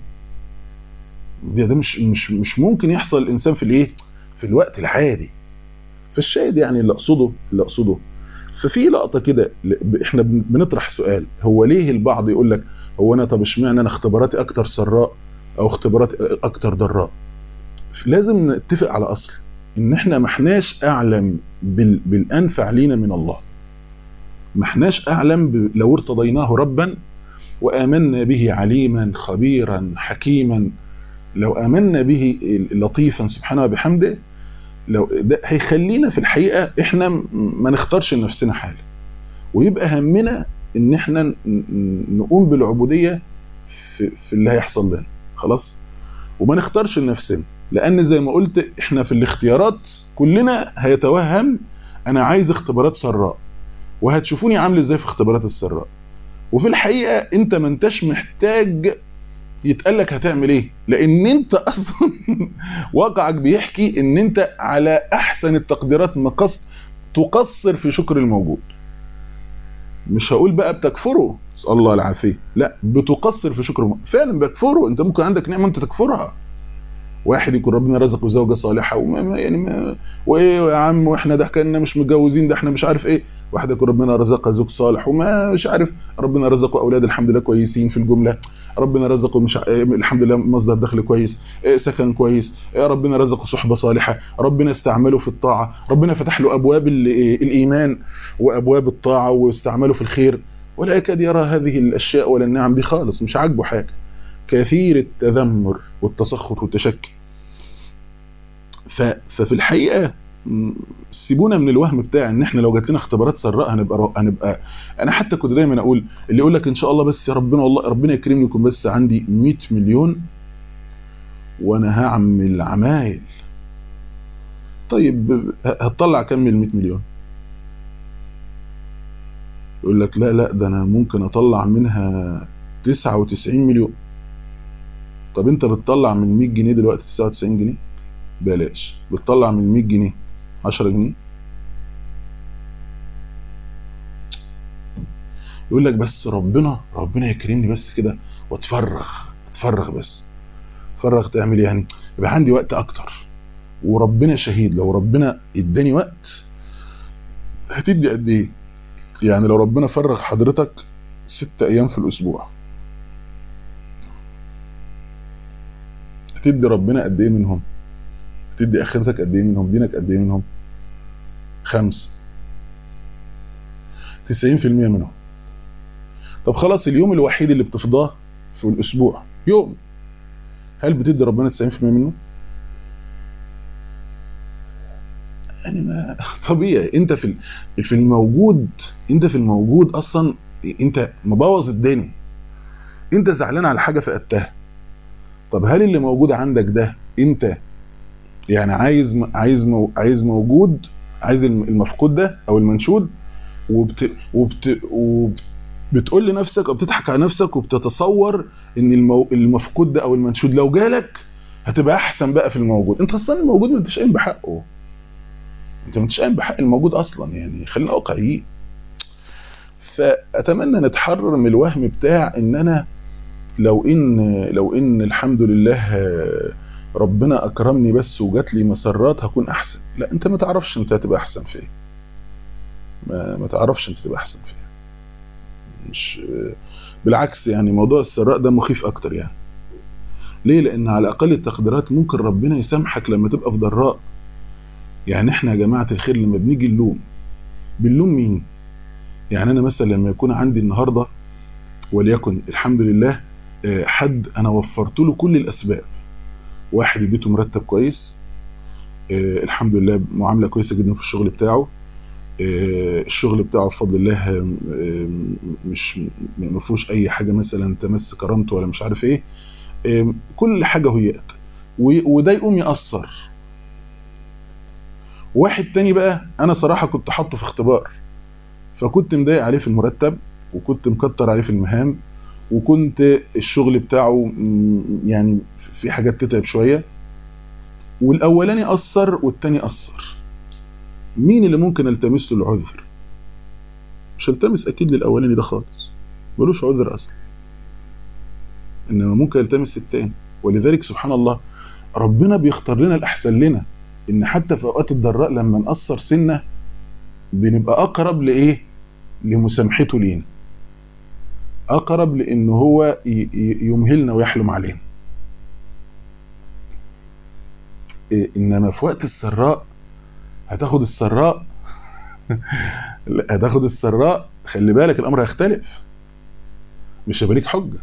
ده, ده مش مش مش ممكن يحصل الانسان في الايه في الوقت العادي فالشاهد يعني اللي اقصده اللي اقصده ففي لقطه كده ل- احنا بن- بنطرح سؤال هو ليه البعض يقول لك هو انا طب اشمعنى انا اختباراتي اكتر سراء او اختباراتي اكتر ضراء لازم نتفق على اصل ان احنا ما احناش اعلم بال... بالانفع لينا من الله ما احناش اعلم ب... لو ارتضيناه ربا وامنا به عليما خبيرا حكيما لو امنا به لطيفا سبحانه وبحمده لو ده هيخلينا في الحقيقه احنا م- ما نختارش لنفسنا حاجه ويبقى همنا ان احنا ن- ن- نقوم بالعبوديه في, في اللي هيحصل لنا خلاص وما نختارش لنفسنا لان زي ما قلت احنا في الاختيارات كلنا هيتوهم انا عايز اختبارات سراء وهتشوفوني عامل ازاي في اختبارات السراء وفي الحقيقه انت ما انتش محتاج يتقال لك هتعمل ايه لان انت اصلا واقعك بيحكي ان انت على احسن التقديرات مقص تقصر في شكر الموجود مش هقول بقى بتكفره نسال الله العافيه لا بتقصر في شكر الموجود. فعلا بكفره انت ممكن عندك نعمه انت تكفرها واحد يكون ربنا رزقه زوجه صالحه وما ما- يعني ما وايه يا عم واحنا ده كنا مش متجوزين ده احنا مش عارف ايه واحد يكون ربنا رزقه زوج صالح وما مش عارف ربنا رزقه اولاد الحمد لله كويسين في الجمله ربنا رزقه مش ع- إيه، الحمد لله مصدر دخل كويس إيه، سكن كويس إيه، ربنا رزقه صحبه صالحه ربنا استعمله في الطاعه ربنا فتح له ابواب ال- إيه، الايمان وابواب الطاعه واستعمله في الخير ولا يكاد يرى هذه الاشياء ولا النعم دي خالص مش عاجبه حاجه كثير التذمر والتسخط والتشكي ف... ففي الحقيقه م، سيبونا من الوهم بتاع ان احنا لو جات لنا اختبارات سراء هنبقى هنبقى انا حتى كنت دايما اقول اللي يقول لك ان شاء الله بس يا ربنا والله ربنا يكرمني يكون بس عندي 100 مليون وانا هعمل عمايل طيب ه- هتطلع كام من ال 100 مليون؟ يقول لك لا لا ده انا ممكن اطلع منها 99 مليون طب انت بتطلع من 100 جنيه دلوقتي 99 جنيه بلاش بتطلع من 100 جنيه 10 جنيه يقول لك بس ربنا ربنا يكرمني بس كده واتفرغ اتفرغ بس اتفرغ تعمل إيه يعني يبقى عندي وقت اكتر وربنا شهيد لو ربنا اداني وقت هتدي قد ايه يعني لو ربنا فرغ حضرتك ست ايام في الاسبوع هتدي ربنا قد ايه منهم هتدي اخرتك قد ايه منهم دينك قد ايه منهم خمس تسعين في المية منهم طب خلاص اليوم الوحيد اللي بتفضاه في الاسبوع يوم هل بتدي ربنا 90% منه يعني ما طبيعي انت في ال- في الموجود انت في الموجود اصلا انت مبوظ الدنيا انت زعلان على حاجه فقدتها طب هل اللي موجود عندك ده انت يعني عايز عايز مو عايز موجود عايز الم- المفقود ده او المنشود وبت وبت وبتقول لنفسك او بتضحك على نفسك وبتتصور ان المو المفقود ده او المنشود لو جالك هتبقى احسن بقى في الموجود انت اصلا الموجود ما انتش قايم بحقه انت ما انتش قايم بحق الموجود اصلا يعني خلينا واقعيين فاتمنى نتحرر من الوهم بتاع ان انا لو ان لو ان الحمد لله آه، ربنا اكرمني بس وجات لي مسرات هكون احسن لا انت ما تعرفش انت هتبقى احسن في ايه ما, ما تعرفش انت تبقى احسن في ايه مش آه، بالعكس يعني موضوع السراء ده مخيف اكتر يعني ليه لان على اقل التقديرات ممكن ربنا يسامحك لما تبقى في ضراء يعني احنا يا جماعه الخير لما بنيجي نلوم بنلوم مين يعني انا مثلا لما يكون عندي النهارده وليكن الحمد لله آه، حد انا وفرت له كل الاسباب واحد اديته مرتب كويس آه، الحمد لله معامله كويسه جدا في الشغل بتاعه آه، الشغل بتاعه بفضل الله آه، آه، مش ما فيهوش اي حاجه مثلا تمس كرامته ولا مش عارف ايه آه، كل حاجه هيئت و- وده يقوم ياثر واحد تاني بقى انا صراحه كنت حاطه في اختبار فكنت مضايق عليه في المرتب وكنت مكتر عليه في المهام وكنت الشغل بتاعه م، يعني في حاجات تتعب شويه والاولاني اثر والتاني اثر مين اللي ممكن التمس له العذر مش التمس اكيد للاولاني ده خالص ملوش عذر اصلا انما ممكن التمس التاني ولذلك سبحان الله ربنا بيختار لنا الاحسن لنا ان حتى في اوقات الضراء لما نأثر سنه بنبقى اقرب لايه لمسامحته لينا اقرب لان هو ي- ي- يمهلنا ويحلم علينا إيه، انما في وقت السراء هتاخد السراء لا، هتاخد السراء خلي بالك الامر هيختلف مش هيبقى ليك حجه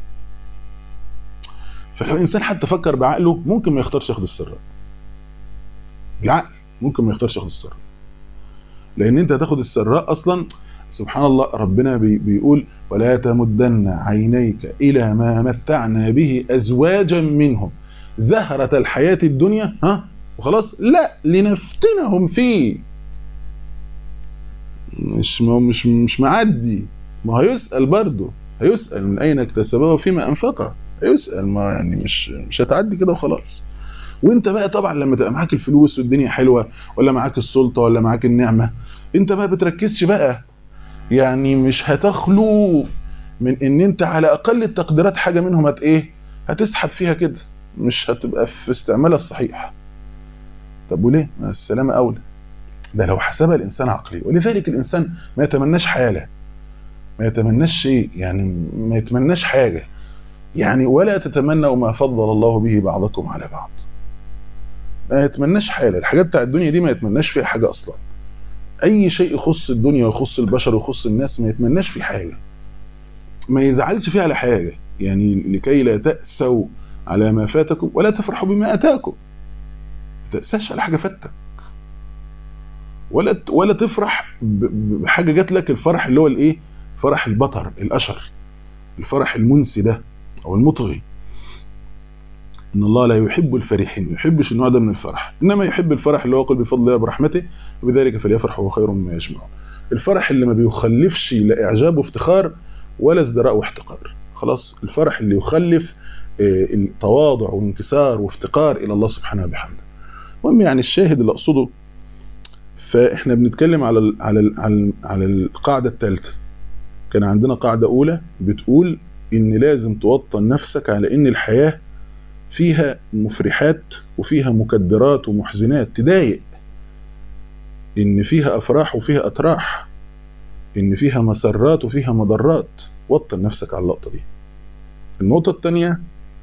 فلو الانسان حتى فكر بعقله ممكن ما يختارش ياخد السراء بالعقل ممكن ما يختارش ياخد السراء لان انت هتاخد السراء اصلا سبحان الله ربنا بي بيقول ولا تمدن عينيك الى ما متعنا به ازواجا منهم زهرة الحياة الدنيا ها وخلاص لا لنفتنهم فيه مش ما مش مش معدي ما هيسأل برضه هيسأل من أين اكتسبه وفيما أنفقه هيسأل ما يعني مش مش هتعدي كده وخلاص وانت بقى طبعا لما تبقى معاك الفلوس والدنيا حلوه ولا معاك السلطه ولا معاك النعمه انت بقى بتركزش بقى يعني مش هتخلو من ان انت على اقل التقديرات حاجه منهم هت ايه هتسحب فيها كده مش هتبقى في استعمالها الصحيح طب وليه ما السلامه اولى ده لو حسبها الانسان عقلي ولذلك الانسان ما يتمناش حاله ما يتمناش شيء يعني ما يتمناش حاجه يعني ولا تتمنوا ما فضل الله به بعضكم على بعض ما يتمناش حاله الحاجات بتاع الدنيا دي ما يتمناش فيها حاجه اصلا اي شيء يخص الدنيا ويخص البشر ويخص الناس ما يتمناش فيه حاجه ما يزعلش فيها على حاجه يعني لكي لا تأسوا على ما فاتكم ولا تفرحوا بما اتاكم ما تأساش على حاجه فاتك ولا ولا تفرح ب- بحاجه جات لك الفرح اللي هو الايه فرح البطر الاشر الفرح المنسي ده او المطغي ان الله لا يحب الفرحين ما يحبش النوع ده من الفرح انما يحب الفرح اللي هو قل بفضل الله برحمته وبذلك فليفرح هو خير مما يجمعون الفرح اللي ما بيخلفش لا اعجاب وافتخار ولا ازدراء واحتقار خلاص الفرح اللي يخلف آه، التواضع وانكسار وافتقار الى الله سبحانه وبحمده المهم يعني الشاهد اللي اقصده فاحنا بنتكلم على ال على ال على, ال على القاعده الثالثه كان عندنا قاعده اولى بتقول ان لازم توطن نفسك على ان الحياه فيها مفرحات وفيها مكدرات ومحزنات تضايق ان فيها افراح وفيها اتراح ان فيها مسرات وفيها مضرات وطن نفسك على اللقطه دي النقطه الثانيه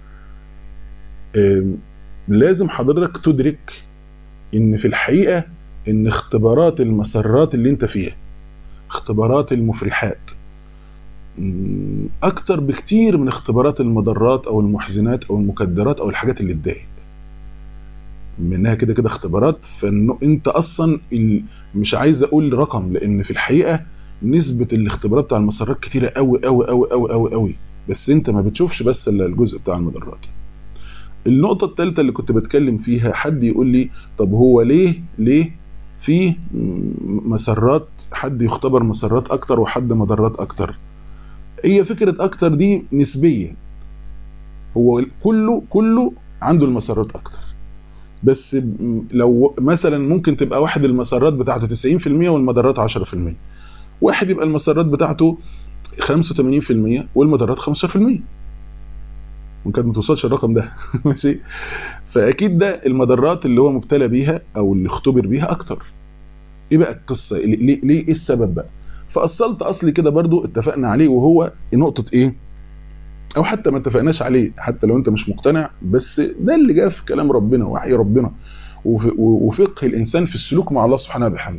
لازم حضرتك تدرك ان في الحقيقه ان اختبارات المسرات اللي انت فيها اختبارات المفرحات م، اكتر بكتير من اختبارات المضرات او المحزنات او المكدرات او الحاجات اللي تضايق منها كده كده اختبارات فانه انت اصلا ال... مش عايز اقول رقم لان في الحقيقه نسبه الاختبارات بتاع المسرات كتيره قوي قوي قوي قوي قوي قوي بس انت ما بتشوفش بس الا الجزء بتاع المضرات النقطة الثالثة اللي كنت بتكلم فيها حد يقول لي طب هو ليه ليه في م- مسرات حد يختبر مسرات اكتر وحد مضرات اكتر هي فكرة اكتر دي نسبية هو كله كله عنده المسرات اكتر بس م- لو مثلا ممكن تبقى واحد المسرات بتاعته 90% والمضرات 10% واحد يبقى المسرات بتاعته 85% والمضرات 15% ممكن ما توصلش الرقم ده ماشي فاكيد ده المضرات اللي هو مبتلى بيها او اللي اختبر بيها اكتر ايه بقى القصه ليه ليه ليه- ايه السبب بقى فاصلت اصلي كده برضو اتفقنا عليه وهو نقطه ايه او حتى ما اتفقناش عليه حتى لو انت مش مقتنع بس ده اللي جاء في كلام ربنا ووحي ربنا وف- وفقه الانسان في السلوك مع الله سبحانه وبحمده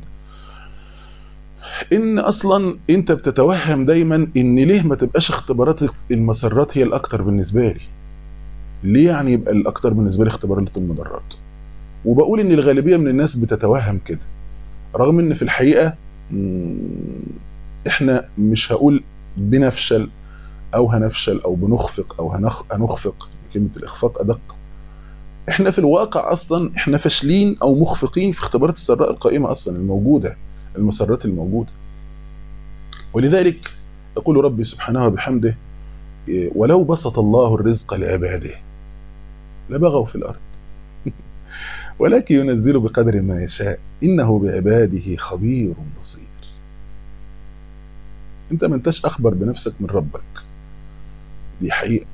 ان اصلا انت بتتوهم دايما ان ليه ما تبقاش اختبارات المسرات هي الاكتر بالنسبه لي ليه يعني يبقى الاكتر بالنسبه لي اختبارات المضرات وبقول ان الغالبيه من الناس بتتوهم كده رغم ان في الحقيقه مم، احنا مش هقول بنفشل او هنفشل او بنخفق او هنخ هنخفق كلمه الاخفاق ادق احنا في الواقع اصلا احنا فاشلين او مخفقين في اختبارات السراء القائمه اصلا الموجوده المسرات الموجوده ولذلك يقول ربي سبحانه وبحمده إيه، ولو بسط الله الرزق لعباده لبغوا في الارض ولكن ينزل بقدر ما يشاء انه بعباده خبير بصير انت ما انتش اخبر بنفسك من ربك دي حقيقه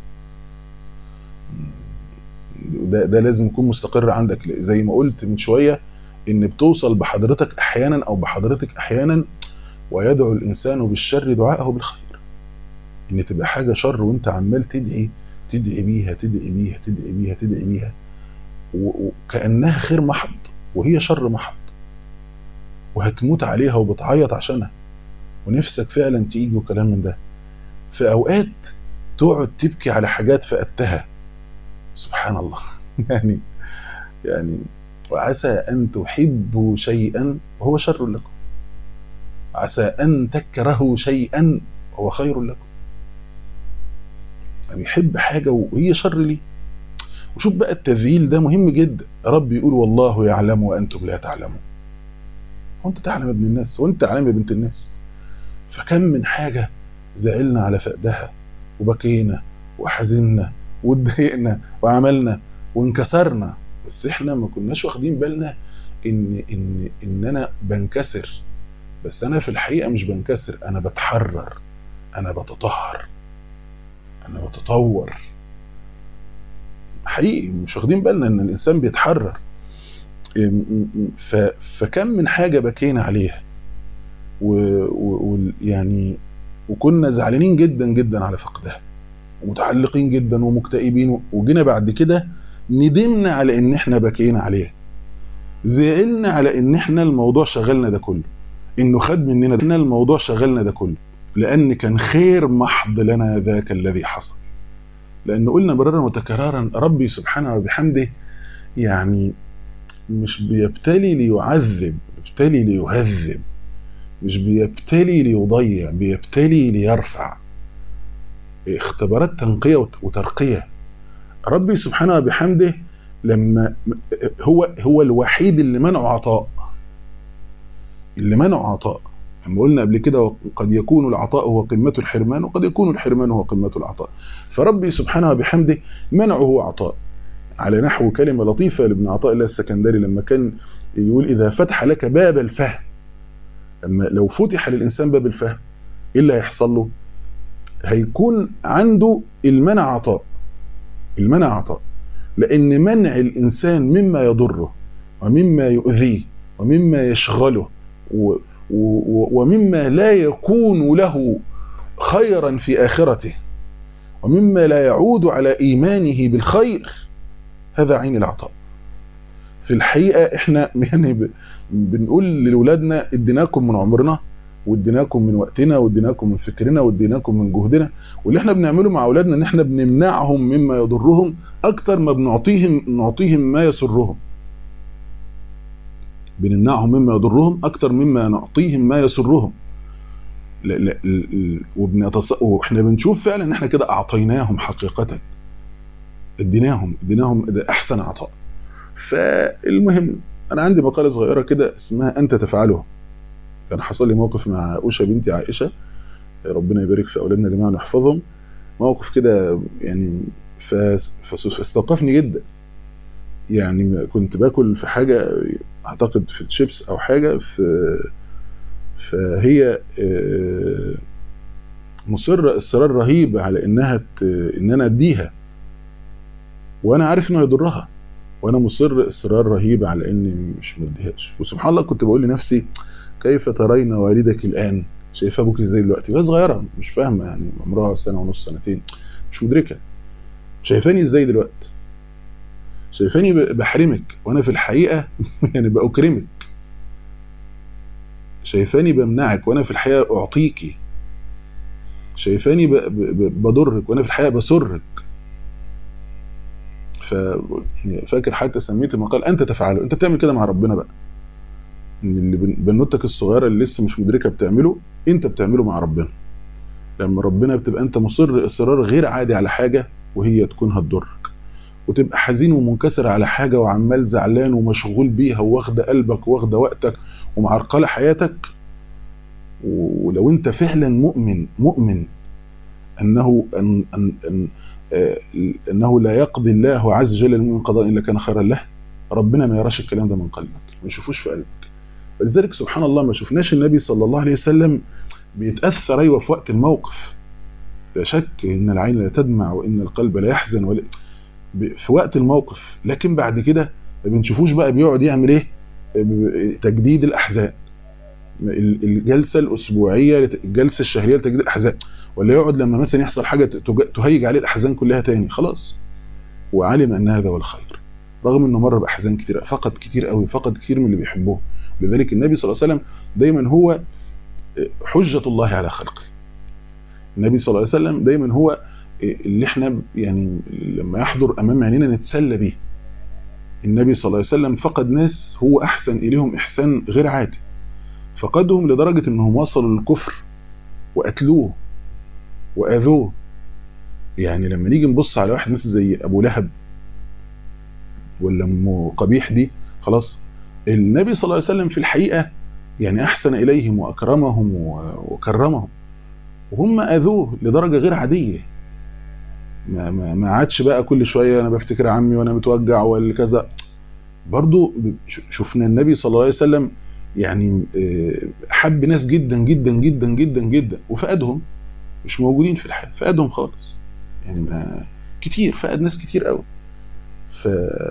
ده, ده لازم يكون مستقر عندك زي ما قلت من شويه ان بتوصل بحضرتك احيانا او بحضرتك احيانا ويدعو الانسان بالشر دعاءه بالخير ان تبقى حاجه شر وانت عمال تدعي تدعي بيها تدعي بيها تدعي بيها تدعي بيها و- وكانها خير محض وهي شر محض وهتموت عليها وبتعيط عشانها ونفسك فعلا تيجي وكلام من ده في اوقات تقعد تبكي على حاجات فقدتها سبحان الله يعني يعني وعسى ان تحبوا شيئا وهو شر لكم عسى ان تكرهوا شيئا وهو خير لكم يعني يحب حاجه وهي شر ليه وشوف بقى التذييل ده مهم جدا رب يقول والله يعلم وانتم لا تعلمون هو انت تعلم يا ابن الناس وانت تعلم يا بنت الناس فكم من حاجه زعلنا على فقدها وبكينا وحزنا واتضايقنا وعملنا وانكسرنا بس احنا ما كناش واخدين بالنا ان ان ان انا بنكسر بس انا في الحقيقه مش بنكسر انا بتحرر انا بتطهر انا بتطور حقيقي مش واخدين بالنا ان الانسان بيتحرر ف... فكم من حاجه بكينا عليها ويعني و... و... وكنا زعلانين جدا جدا على فقدها ومتعلقين جدا ومكتئبين وجينا بعد كده ندمنا على ان احنا بكينا عليها زعلنا على ان احنا الموضوع شغلنا ده كله انه خد مننا ده الموضوع شغلنا ده كله لان كان خير محض لنا ذاك الذي حصل لان قلنا مرارا وتكرارا ربي سبحانه وبحمده يعني مش بيبتلي ليعذب بيبتلي ليهذب مش بيبتلي ليضيع بيبتلي ليرفع اختبارات تنقيه وترقيه ربي سبحانه وبحمده لما هو هو الوحيد اللي منعه عطاء اللي منعه عطاء لما قلنا قبل كده قد يكون العطاء هو قمة الحرمان وقد يكون الحرمان هو قمة العطاء فربي سبحانه وبحمده منعه عطاء على نحو كلمة لطيفة لابن عطاء الله السكندري لما كان يقول إذا فتح لك باب الفهم لما لو فتح للإنسان باب الفهم إيه اللي هيحصل له؟ هيكون عنده المنع عطاء المنع عطاء لأن منع الإنسان مما يضره ومما يؤذيه ومما يشغله و ومما لا يكون له خيرا في آخرته ومما لا يعود على إيمانه بالخير هذا عين العطاء في الحقيقة احنا يعني بنقول لأولادنا اديناكم من عمرنا واديناكم من وقتنا واديناكم من فكرنا واديناكم من جهدنا واللي احنا بنعمله مع اولادنا ان احنا بنمنعهم مما يضرهم اكتر ما بنعطيهم نعطيهم ما يسرهم بنمنعهم مما يضرهم اكتر مما نعطيهم ما يسرهم لا لا وبنتص... واحنا بنشوف فعلا ان احنا كده اعطيناهم حقيقه اديناهم اديناهم ده احسن عطاء فالمهم انا عندي مقاله صغيره كده اسمها انت تفعله كان حصل لي موقف مع اوشا بنتي عائشه ربنا يبارك في اولادنا يا جماعه نحفظهم موقف كده يعني فاستوقفني جدا يعني كنت باكل في حاجه اعتقد في تشيبس او حاجه في فهي مصره اصرار رهيب على انها ان انا اديها وانا عارف انه يضرها وانا مصر اصرار رهيب على اني مش مديهاش وسبحان الله كنت بقول لنفسي كيف ترين والدك الان شايفه ابوك ازاي دلوقتي وهي صغيره مش فاهمه يعني عمرها سنه ونص سنتين مش مدركه شايفاني ازاي دلوقتي شايفاني بحرمك وانا في الحقيقه يعني باكرمك شايفاني بمنعك وانا في الحقيقه اعطيكي شايفاني بضرك وانا في الحقيقه بسرك ف فاكر حتى سميت المقال انت تفعله انت بتعمل كده مع ربنا بقى اللي بنوتك الصغيره اللي لسه مش مدركه بتعمله انت بتعمله مع ربنا لما ربنا بتبقى انت مصر اصرار غير عادي على حاجه وهي تكون هتضرك وتبقى حزين ومنكسر على حاجه وعمال زعلان ومشغول بيها واخده قلبك واخده وقتك ومعرقله حياتك ولو انت فعلا مؤمن مؤمن انه ان ان, أن آه، انه لا يقضي الله عز وجل المؤمن قضاء الا كان خيرا له ربنا ما يراش الكلام ده من قلبك ما يشوفوش في قلبك ولذلك سبحان الله ما شفناش النبي صلى الله عليه وسلم بيتاثر ايوه في وقت الموقف لا شك ان العين لا تدمع وان القلب لا يحزن ولا ب- في وقت الموقف لكن بعد كده ما بنشوفوش بقى بيقعد يعمل ايه ب- تجديد الاحزان ال- الجلسه الاسبوعيه لت- الجلسه الشهريه لتجديد الاحزان ولا يقعد لما مثلا يحصل حاجه تج- تهيج عليه الاحزان كلها تاني خلاص وعلم ان هذا هو الخير رغم انه مر باحزان كتير فقد كتير قوي فقد كتير من اللي بيحبوه لذلك النبي صلى الله عليه وسلم دايما هو حجه الله على خلقه النبي صلى الله عليه وسلم دايما هو اللي احنا يعني لما يحضر امام عينينا نتسلى بيه النبي صلى الله عليه وسلم فقد ناس هو احسن اليهم احسان غير عادي فقدهم لدرجه انهم وصلوا للكفر وقتلوه واذوه يعني لما نيجي نبص على واحد مثل زي ابو لهب ولا ام قبيح دي خلاص النبي صلى الله عليه وسلم في الحقيقه يعني احسن اليهم واكرمهم و- وكرمهم وهم اذوه لدرجه غير عاديه ما ما ما عادش بقى كل شويه انا بفتكر عمي وانا متوجع ولا كذا برضو ش- شفنا النبي صلى الله عليه وسلم يعني آه، حب ناس جدا جدا جدا جدا جدا وفقدهم مش موجودين في الحياه فقدهم خالص يعني ما كتير فقد ناس كتير قوي ف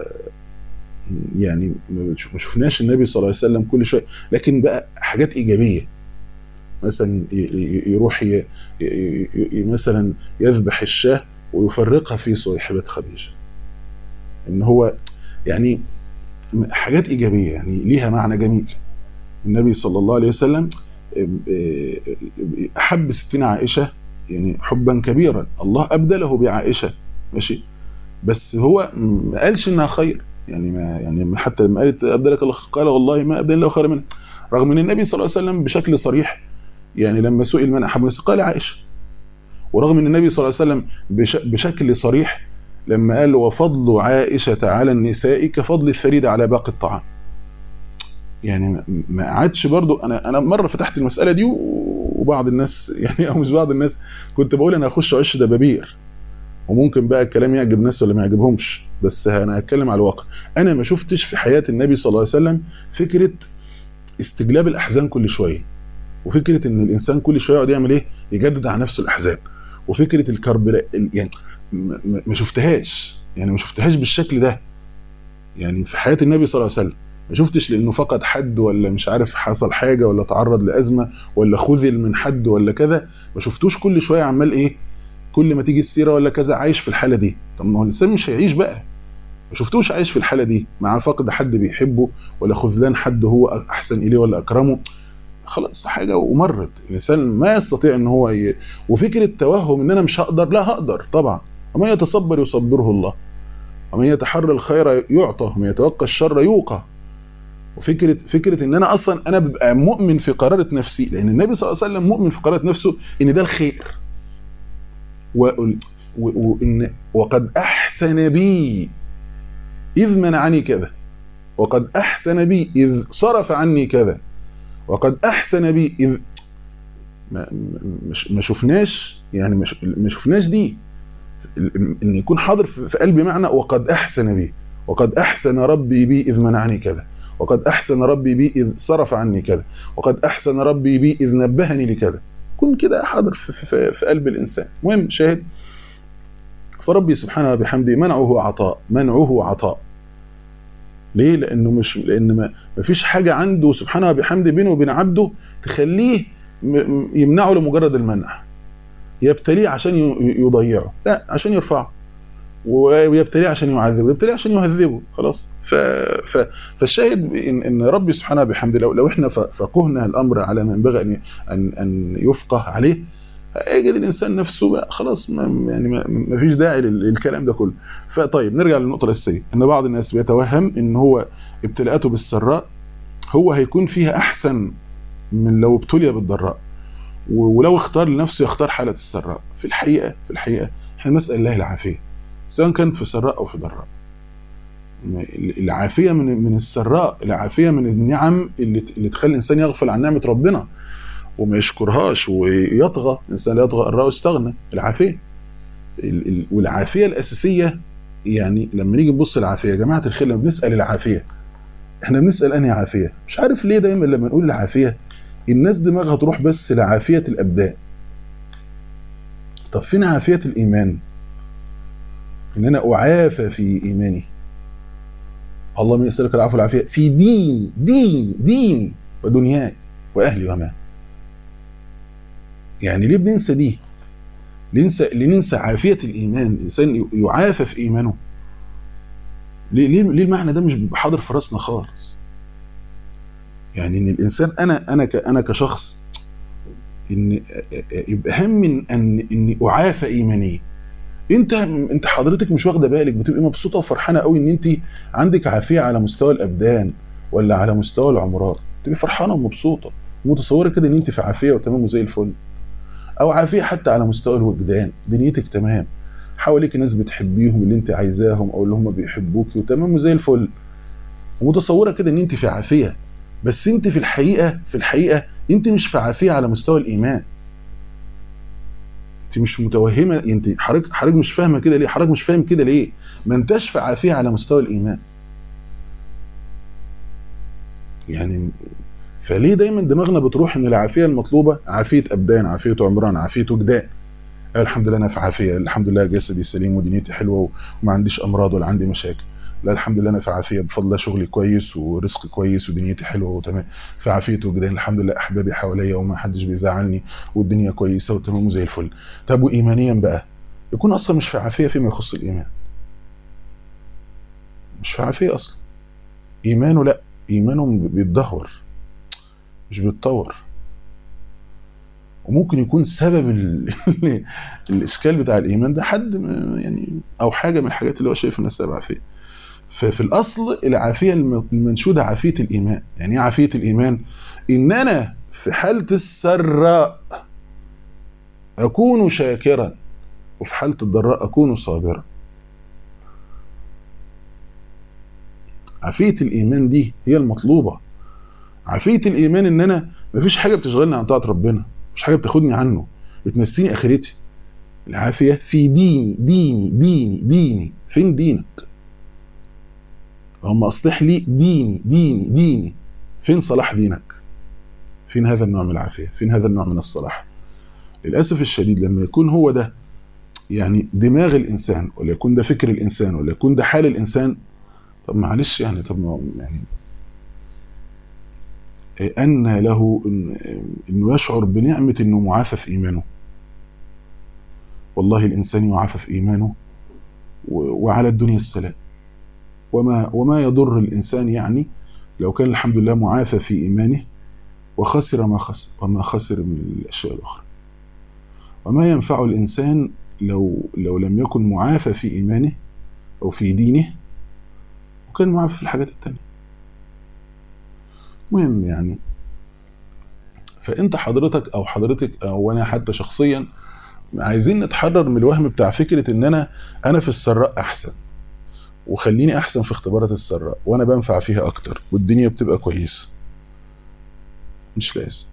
يعني ما ش- ما شفناش النبي صلى الله عليه وسلم كل شويه لكن بقى حاجات ايجابيه مثلا ي- ي- يروح ي... ي... ي... مثلا يذبح الشاه ويفرقها في صيحبة خديجة ان هو يعني حاجات ايجابيه يعني ليها معنى جميل النبي صلى الله عليه وسلم احب ستنا عائشه يعني حبا كبيرا الله ابدله بعائشه ماشي بس هو ما قالش انها خير يعني ما يعني حتى لما قالت ابدلك الله قال والله ما ابدل الله خير منها رغم ان النبي صلى الله عليه وسلم بشكل صريح يعني لما سئل من احب الناس قال عائشه ورغم ان النبي صلى الله عليه وسلم بش بشكل صريح لما قال وفضل عائشه على النساء كفضل الثريد على باقي الطعام يعني ما قعدش برضو انا انا مره فتحت المساله دي وبعض الناس يعني او مش بعض الناس كنت بقول انا هخش عش دبابير وممكن بقى الكلام يعجب ناس ولا ما يعجبهمش بس انا هتكلم على الواقع انا ما شفتش في حياه النبي صلى الله عليه وسلم فكره استجلاب الاحزان كل شويه وفكره ان الانسان كل شويه يقعد يعمل ايه يجدد على نفسه الاحزان وفكره الكرب يعني ما شفتهاش يعني ما شفتهاش بالشكل ده يعني في حياه النبي صلى الله عليه وسلم ما شفتش لانه فقد حد ولا مش عارف حصل حاجه ولا تعرض لازمه ولا خذل من حد ولا كذا ما شفتوش كل شويه عمال ايه كل ما تيجي السيره ولا كذا عايش في الحاله دي طب ما هو الانسان مش هيعيش بقى ما شفتوش عايش في الحاله دي مع فقد حد بيحبه ولا خذلان حد هو احسن اليه ولا اكرمه خلاص حاجه ومرت الانسان ما يستطيع ان هو ي... وفكره توهم ان انا مش هقدر لا هقدر طبعا ومن يتصبر يصبره الله ومن يتحرى الخير يعطى ومن يتوقى الشر يوقى وفكره فكره ان انا اصلا انا ببقى مؤمن في قراره نفسي لان النبي صلى الله عليه وسلم مؤمن في قراره نفسه ان ده الخير وان و... وقد احسن بي اذ منعني كذا وقد احسن بي اذ صرف عني كذا وقد احسن بي اذ ما, ما شفناش يعني ما شفناش دي ان يكون حاضر في قلبي معنى وقد احسن بي وقد احسن ربي بي اذ منعني كذا وقد احسن ربي بي اذ صرف عني كذا وقد احسن ربي بي اذ نبهني لكذا كن كده حاضر في, في, في قلب الانسان المهم شاهد فربي سبحانه وبحمده منعه عطاء منعه عطاء ليه لانه مش لان ما فيش حاجه عنده سبحانه وبحمده بينه وبين عبده تخليه يمنعه لمجرد المنع يبتليه عشان يضيعه لا عشان يرفعه ويبتليه عشان يعذبه ويبتليه عشان يهذبه خلاص ف... ف... فالشاهد ان, إن ربي سبحانه بحمده لو, لو احنا فقهنا الامر على ما ينبغي ان ان, أن يفقه عليه يجد الانسان نفسه بقى خلاص ما يعني ما, ما فيش داعي للكلام ده كله فطيب نرجع للنقطه الاساسيه ان بعض الناس بيتوهم ان هو ابتلاءاته بالسراء هو هيكون فيها احسن من لو ابتلي بالضراء ولو اختار لنفسه يختار حاله السراء في الحقيقه في الحقيقه احنا نسال الله العافيه سواء كانت في سراء او في ضراء العافيه من من السراء العافيه من النعم اللي اللي تخلي الانسان يغفل عن نعمه ربنا وما يشكرهاش ويطغى الانسان لا يطغى ان راه استغنى العافيه ال- ال- والعافيه الاساسيه يعني لما نيجي نبص العافيه يا جماعه الخير لما بنسال العافيه احنا بنسال انهي عافيه مش عارف ليه دايما لما نقول العافيه الناس دماغها تروح بس لعافيه الابدان طب فين عافيه الايمان ان انا اعافى في ايماني اللهم يسألك العفو والعافيه في ديني ديني ديني ودنياي واهلي وما يعني ليه بننسى دي ليه ننسى ليه ننسى عافيه الايمان الانسان يعافى في ايمانه ليه ليه ليه المعنى ده مش بيبقى حاضر في راسنا خالص يعني ان الانسان انا انا ك انا كشخص ان يبقى هم من ان اني اعافى ايمانيا انت انت حضرتك مش واخده بالك بتبقي مبسوطه وفرحانه قوي ان انت عندك عافيه على مستوى الابدان ولا على مستوى العمرات تبقي فرحانه ومبسوطه متصوره كده ان انت في عافيه وتمام وزي الفل او عافيه حتى على مستوى الوجدان دنيتك تمام حواليك ناس بتحبيهم اللي انت عايزاهم او اللي هم بيحبوكي وتمام وزي الفل ومتصوره كده ان انت في عافيه بس انت في الحقيقه في الحقيقه انت مش في عافيه على مستوى الايمان انت مش متوهمه انت حضرتك حضرتك مش فاهمه كده ليه حضرتك مش فاهم كده ليه ما انتش في عافيه على مستوى الايمان يعني فليه دايما دماغنا بتروح ان العافيه المطلوبه عافيه ابدان عافيه عمران عافيه وجدان أيوة الحمد لله انا في عافيه الحمد لله جسدي سليم ودنيتي حلوه وما عنديش امراض ولا عندي مشاكل لا الحمد لله انا في عافيه بفضل الله شغلي كويس ورزقي كويس ودنيتي حلوه وتمام في عافيه وجدان الحمد لله احبابي حواليا وما حدش بيزعلني والدنيا كويسه وتمام وزي الفل طب وايمانيا بقى يكون اصلا مش في عافيه فيما يخص الايمان مش في عافيه اصلا ايمانه لا ايمانه بيتدهور مش بيتطور وممكن يكون سبب ال... الاشكال بتاع الايمان ده حد يعني او حاجه من الحاجات اللي هو شايف الناس تبع فيه ففي الاصل العافيه المنشوده عافيه الايمان يعني ايه عافيه الايمان ان انا في حاله السراء اكون شاكرا وفي حاله الضراء اكون صابرا عافيه الايمان دي هي المطلوبه عافيه الايمان ان انا مفيش حاجه بتشغلني عن طاعه ربنا مفيش حاجه بتاخدني عنه بتنسيني اخرتي العافيه في ديني ديني ديني ديني فين دينك اللهم اصلح لي ديني ديني ديني فين صلاح دينك فين هذا النوع من العافيه فين هذا النوع من الصلاح للاسف الشديد لما يكون هو ده يعني دماغ الانسان ولا يكون ده فكر الانسان ولا يكون ده حال الانسان طب معلش يعني طب ما يعني أن له أنه يشعر بنعمة أنه معافى في إيمانه والله الإنسان يعافى في إيمانه وعلى الدنيا السلام وما, وما يضر الإنسان يعني لو كان الحمد لله معافى في إيمانه وخسر ما خسر وما خسر من الأشياء الأخرى وما ينفع الإنسان لو, لو لم يكن معافى في إيمانه أو في دينه وكان معافى في الحاجات التانية مهم يعني فانت حضرتك او حضرتك او انا حتى شخصيا عايزين نتحرر من الوهم بتاع فكره ان انا انا في السراء احسن وخليني احسن في اختبارات السراء وانا بنفع فيها اكتر والدنيا بتبقى كويسه مش لازم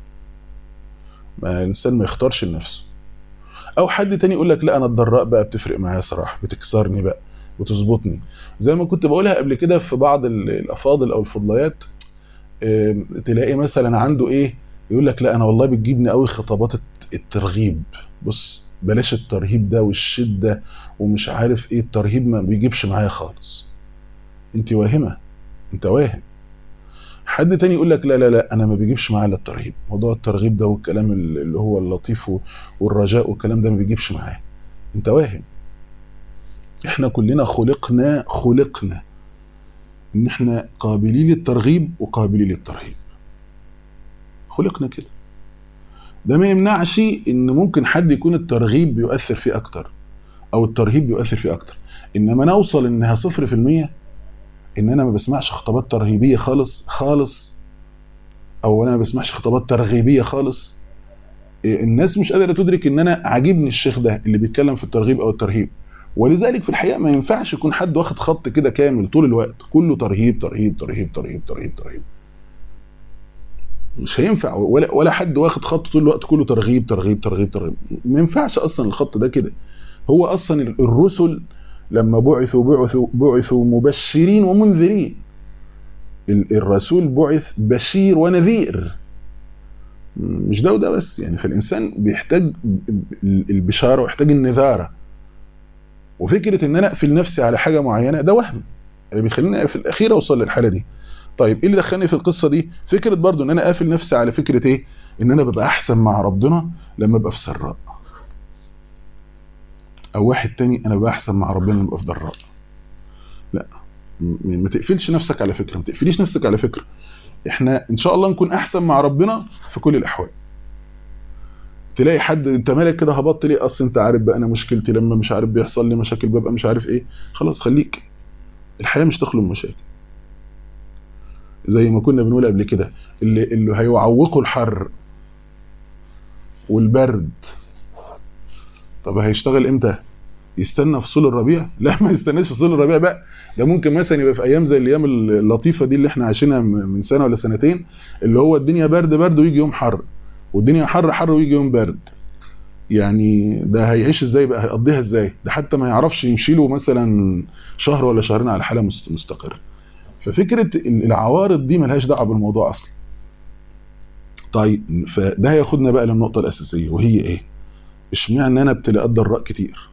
ما الانسان ما يختارش لنفسه او حد تاني يقول لك لا انا الضراء بقى بتفرق معايا صراحه بتكسرني بقى وتظبطني زي ما كنت بقولها قبل كده في بعض الافاضل او الفضليات تلاقي مثلا عنده ايه يقول لك لا انا والله بتجيبني قوي خطابات الترغيب بص بلاش الترهيب ده والشده ومش عارف ايه الترهيب ما بيجيبش معايا خالص انت واهمه انت واهم حد تاني يقول لك لا لا لا انا ما بيجيبش معايا الا الترهيب موضوع الترغيب ده والكلام اللي هو اللطيف والرجاء والكلام ده ما بيجيبش معايا انت واهم احنا كلنا خلقنا خلقنا ان احنا قابلين للترغيب وقابلين للترهيب خلقنا كده ده ما يمنعش ان ممكن حد يكون الترغيب بيؤثر فيه اكتر او الترهيب بيؤثر فيه اكتر انما نوصل انها صفر في المية ان انا ما بسمعش خطابات ترهيبية خالص خالص او انا ما بسمعش خطابات ترغيبية خالص الناس مش قادرة تدرك ان انا عاجبني الشيخ ده اللي بيتكلم في الترغيب او الترهيب ولذلك في الحقيقه ما ينفعش يكون حد واخد خط كده كامل طول الوقت كله ترهيب ترهيب ترهيب ترهيب ترهيب ترهيب مش هينفع ولا ولا حد واخد خط طول الوقت كله ترغيب ترغيب ترغيب ترغيب ما ينفعش اصلا الخط ده كده هو اصلا الرسل لما بعثوا بعثوا بعثوا مبشرين ومنذرين ال- الرسول بعث بشير ونذير مش ده وده بس يعني فالانسان بيحتاج البشاره ويحتاج النذاره وفكره ان انا اقفل نفسي على حاجه معينه ده وهم اللي بيخليني في الاخير اوصل للحاله دي طيب ايه اللي دخلني في القصه دي فكره برضو ان انا قافل نفسي على فكره ايه ان انا ببقى احسن مع ربنا لما ابقى في سراء او واحد تاني انا ببقى احسن مع ربنا لما ابقى في ضراء لا م- ما تقفلش نفسك على فكره ما تقفليش نفسك على فكره احنا ان شاء الله نكون احسن مع ربنا في كل الاحوال تلاقي حد انت مالك كده هبطت ليه اصل انت عارف بقى انا مشكلتي لما مش عارف بيحصل لي مشاكل ببقى مش عارف ايه خلاص خليك الحياه مش تخلو من مشاكل زي ما كنا بنقول قبل كده اللي اللي هيعوقوا الحر والبرد طب هيشتغل امتى يستنى فصول الربيع لا ما يستناش فصول الربيع بقى ده ممكن مثلا يبقى في ايام زي الايام اللطيفه دي اللي احنا عايشينها من سنه ولا سنتين اللي هو الدنيا برد برد ويجي يوم حر والدنيا حر حر ويجي يوم برد يعني ده هيعيش ازاي بقى هيقضيها ازاي ده حتى ما يعرفش يمشي له مثلا شهر ولا شهرين على حاله مست- مستقره ففكره العوارض دي ملهاش دعوه بالموضوع اصلا طيب فده هياخدنا بقى للنقطه الاساسيه وهي ايه اشمعنى انا ابتلاءات ضراء كتير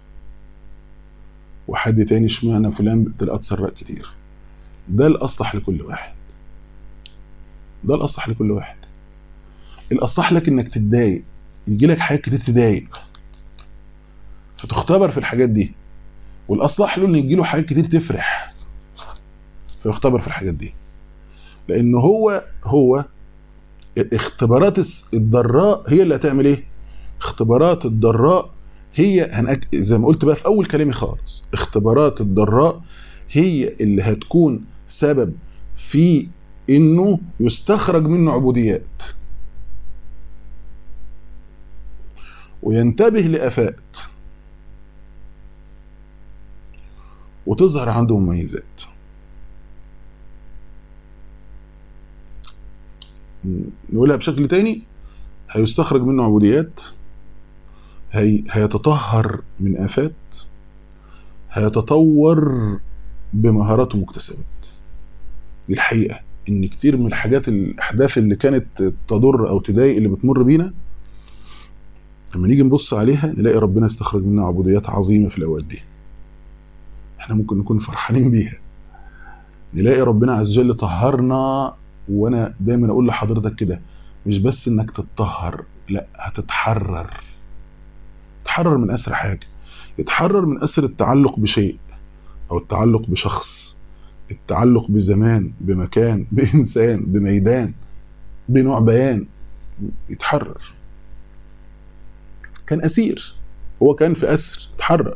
وحد تاني اشمعنى فلان ابتلاءات سراء كتير ده الاصلح لكل واحد ده الاصلح لكل واحد الاصلح لك انك تتضايق يجي لك حاجات كتير تضايق فتختبر في الحاجات دي والاصلح له ان يجي له حاجات كتير تفرح فيختبر في الحاجات دي لان هو هو اختبارات الس- الضراء هي اللي هتعمل ايه اختبارات الضراء هي هنأك... زي ما قلت بقى في اول كلامي خالص اختبارات الضراء هي اللي هتكون سبب في انه يستخرج منه عبوديات وينتبه لآفات وتظهر عنده مميزات نقولها بشكل تاني هيستخرج منه عبوديات هي هيتطهر من آفات هيتطور بمهارات ومكتسبات دي الحقيقة إن كتير من الحاجات الأحداث اللي كانت تضر أو تضايق اللي بتمر بينا لما نيجي نبص عليها نلاقي ربنا استخرج منها عبوديات عظيمة في الأوقات دي احنا ممكن نكون فرحانين بيها نلاقي ربنا عز وجل طهرنا وانا دايما اقول لحضرتك كده مش بس انك تتطهر لا هتتحرر تحرر من اسر حاجه يتحرر من اسر التعلق بشيء او التعلق بشخص التعلق بزمان بمكان بانسان بميدان بنوع بيان يتحرر كان اسير هو كان في اسر اتحرر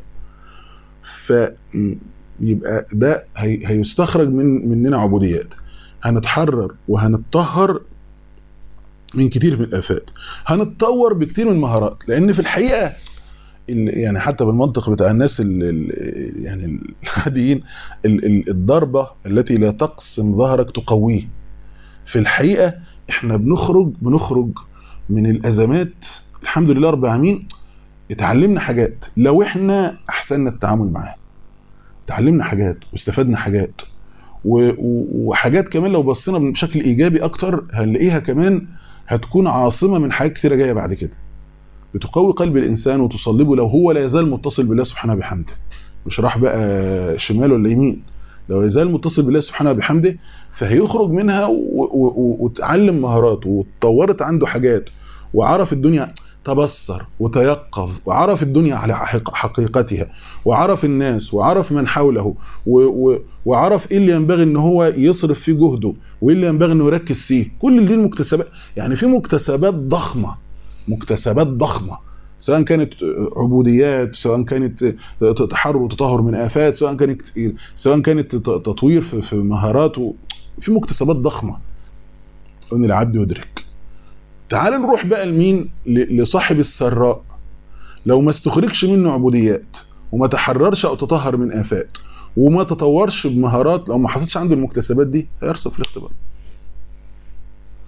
فيبقى ده هي هيستخرج من مننا عبوديات هنتحرر وهنتطهر من كتير من الافات هنتطور بكتير من المهارات لان في الحقيقه ال- يعني حتى بالمنطق بتاع الناس ال ال يعني العاديين ال- ال- الضربه التي لا تقسم ظهرك تقويه في الحقيقه احنا بنخرج بنخرج من الازمات الحمد لله رب العالمين اتعلمنا حاجات لو احنا احسننا التعامل معاها اتعلمنا حاجات واستفدنا حاجات و- و- وحاجات كمان لو بصينا بشكل ايجابي اكتر هنلاقيها كمان هتكون عاصمه من حاجات كتيره جايه بعد كده بتقوي قلب الانسان وتصلبه لو هو لا يزال متصل بالله سبحانه بحمده مش راح بقى شمال ولا يمين لو يزال متصل بالله سبحانه بحمده فهيخرج منها و- و- و- وتعلم مهارات واتطورت عنده حاجات وعرف الدنيا تبصر وتيقظ وعرف الدنيا على حق- حقيقتها وعرف الناس وعرف من حوله و و وعرف ايه اللي ينبغي ان هو يصرف فيه جهده وايه اللي ينبغي انه يركز فيه كل دي المكتسبات يعني في مكتسبات ضخمه مكتسبات ضخمه سواء كانت عبوديات سواء كانت تحرر وتطهر من افات سواء كانت سواء كانت تطوير في في مهارات و- في مكتسبات ضخمه ان العبد يدرك تعال نروح بقى لمين ل- لصاحب السراء لو ما استخرجش منه عبوديات وما تحررش او تطهر من افات وما تطورش بمهارات لو ما حصلش عنده المكتسبات دي هيرسب في الاختبار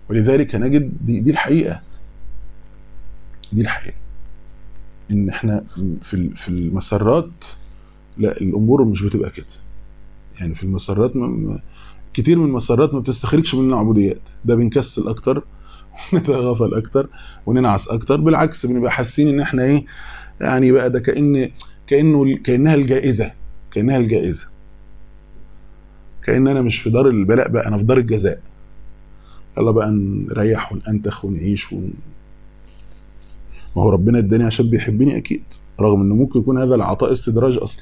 ولذلك نجد دي, دي الحقيقه دي الحقيقه ان احنا في ال- في المسرات لا الامور مش بتبقى كده يعني في المسرات ما ما- كتير من المسرات ما بتستخرجش مننا عبوديات ده بنكسل اكتر ونتغافل اكتر وننعس اكتر بالعكس بنبقى حاسين ان احنا ايه يعني بقى ده كان كانه كانها الجائزه كانها الجائزه كان انا مش في دار البلاء بقى انا في دار الجزاء يلا بقى نريح وننتخ ونعيش ون... ما هو ربنا اداني عشان بيحبني اكيد رغم انه ممكن يكون هذا العطاء استدراج اصلا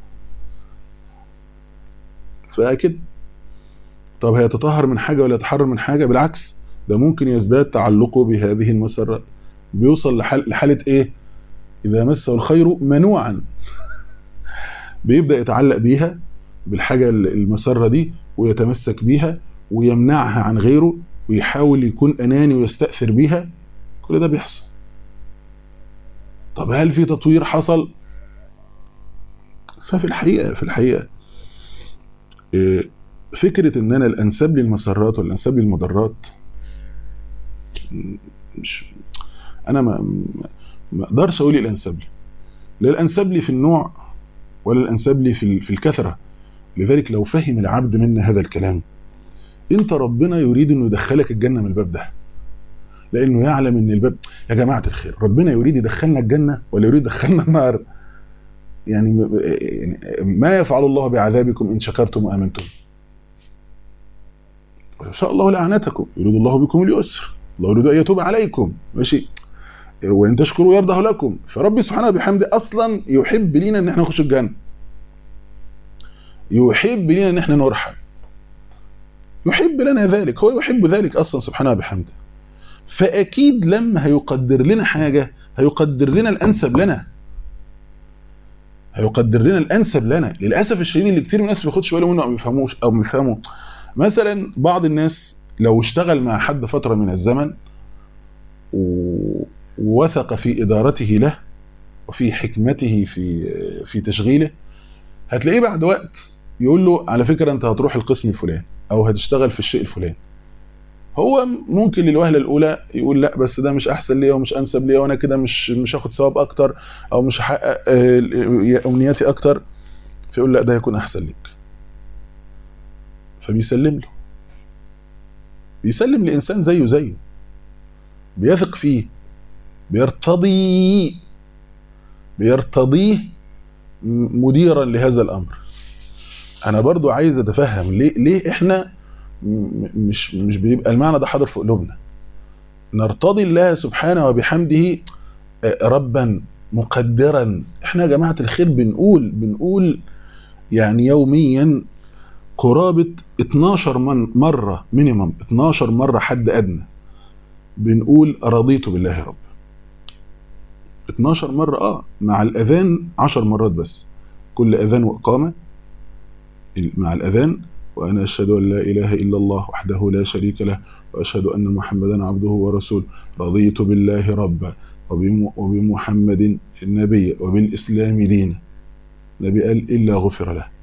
فاكيد طب هيتطهر من حاجه ولا يتحرر من حاجه بالعكس ده ممكن يزداد تعلقه بهذه المسرات بيوصل لحال لحاله ايه اذا مسه الخير منوعا بيبدا يتعلق بيها بالحاجه المسره دي ويتمسك بيها ويمنعها عن غيره ويحاول يكون اناني ويستاثر بيها كل ده بيحصل طب هل في تطوير حصل ففي الحقيقه في الحقيقه إيه، فكره ان انا الانساب لي المسرات والانساب لي المضرات م- مش انا ما ما- ما اقدرش اقول إيه الانساب لي لا الانساب لي في النوع ولا الانساب لي في ال- في الكثره لذلك لو فهم العبد منا هذا الكلام انت ربنا يريد انه يدخلك الجنه من الباب ده لانه يعلم ان الباب يا جماعه الخير ربنا يريد يدخلنا الجنه ولا يريد يدخلنا النار يعني م- يعني ما يفعل الله بعذابكم ان شكرتم وامنتم وان شاء الله لاعنتكم يريد الله بكم اليسر الله يريد ان يتوب عليكم ماشي وان تشكروا يرضه لكم فربي سبحانه بحمده اصلا يحب لينا ان احنا نخش الجنه يحب لينا ان احنا نرحم يحب لنا ذلك هو يحب ذلك اصلا سبحانه بحمده فاكيد لما هيقدر لنا حاجه هيقدر لنا الانسب لنا هيقدر لنا الانسب لنا للاسف الشديد اللي كتير من الناس ما بياخدش باله منه او ما بيفهموش او بيفهموا مثلا بعض الناس لو اشتغل مع حد فتره من الزمن و- ووثق في ادارته له وفي حكمته في في تشغيله هتلاقيه بعد وقت يقول له على فكره انت هتروح القسم الفلاني او هتشتغل في الشيء الفلاني هو ممكن للوهله الاولى يقول لا بس ده مش احسن ليا ومش انسب ليا وانا كده مش مش هاخد ثواب اكتر او مش هحقق آه، امنياتي اكتر فيقول لا ده هيكون احسن لك فبيسلم له بيسلم لانسان زيه زيه بيثق فيه بيرتضي بيرتضيه م- مديرا لهذا الامر انا برضو عايز اتفهم ليه ليه احنا م- مش مش بيبقى المعنى ده حاضر في قلوبنا نرتضي الله سبحانه وبحمده آه، ربا مقدرا احنا يا جماعه الخير بنقول بنقول يعني يوميا قرابه 12 من مره مينيمم 12 مره حد ادنى بنقول رضيت بالله رب 12 مره اه مع الاذان 10 مرات بس كل اذان واقامه مع الاذان وانا اشهد ان لا اله الا الله وحده لا شريك له واشهد ان محمدا عبده ورسوله رضيت بالله ربا وبم- وبمحمد النبي وبالاسلام دينا النبي قال الا غفر له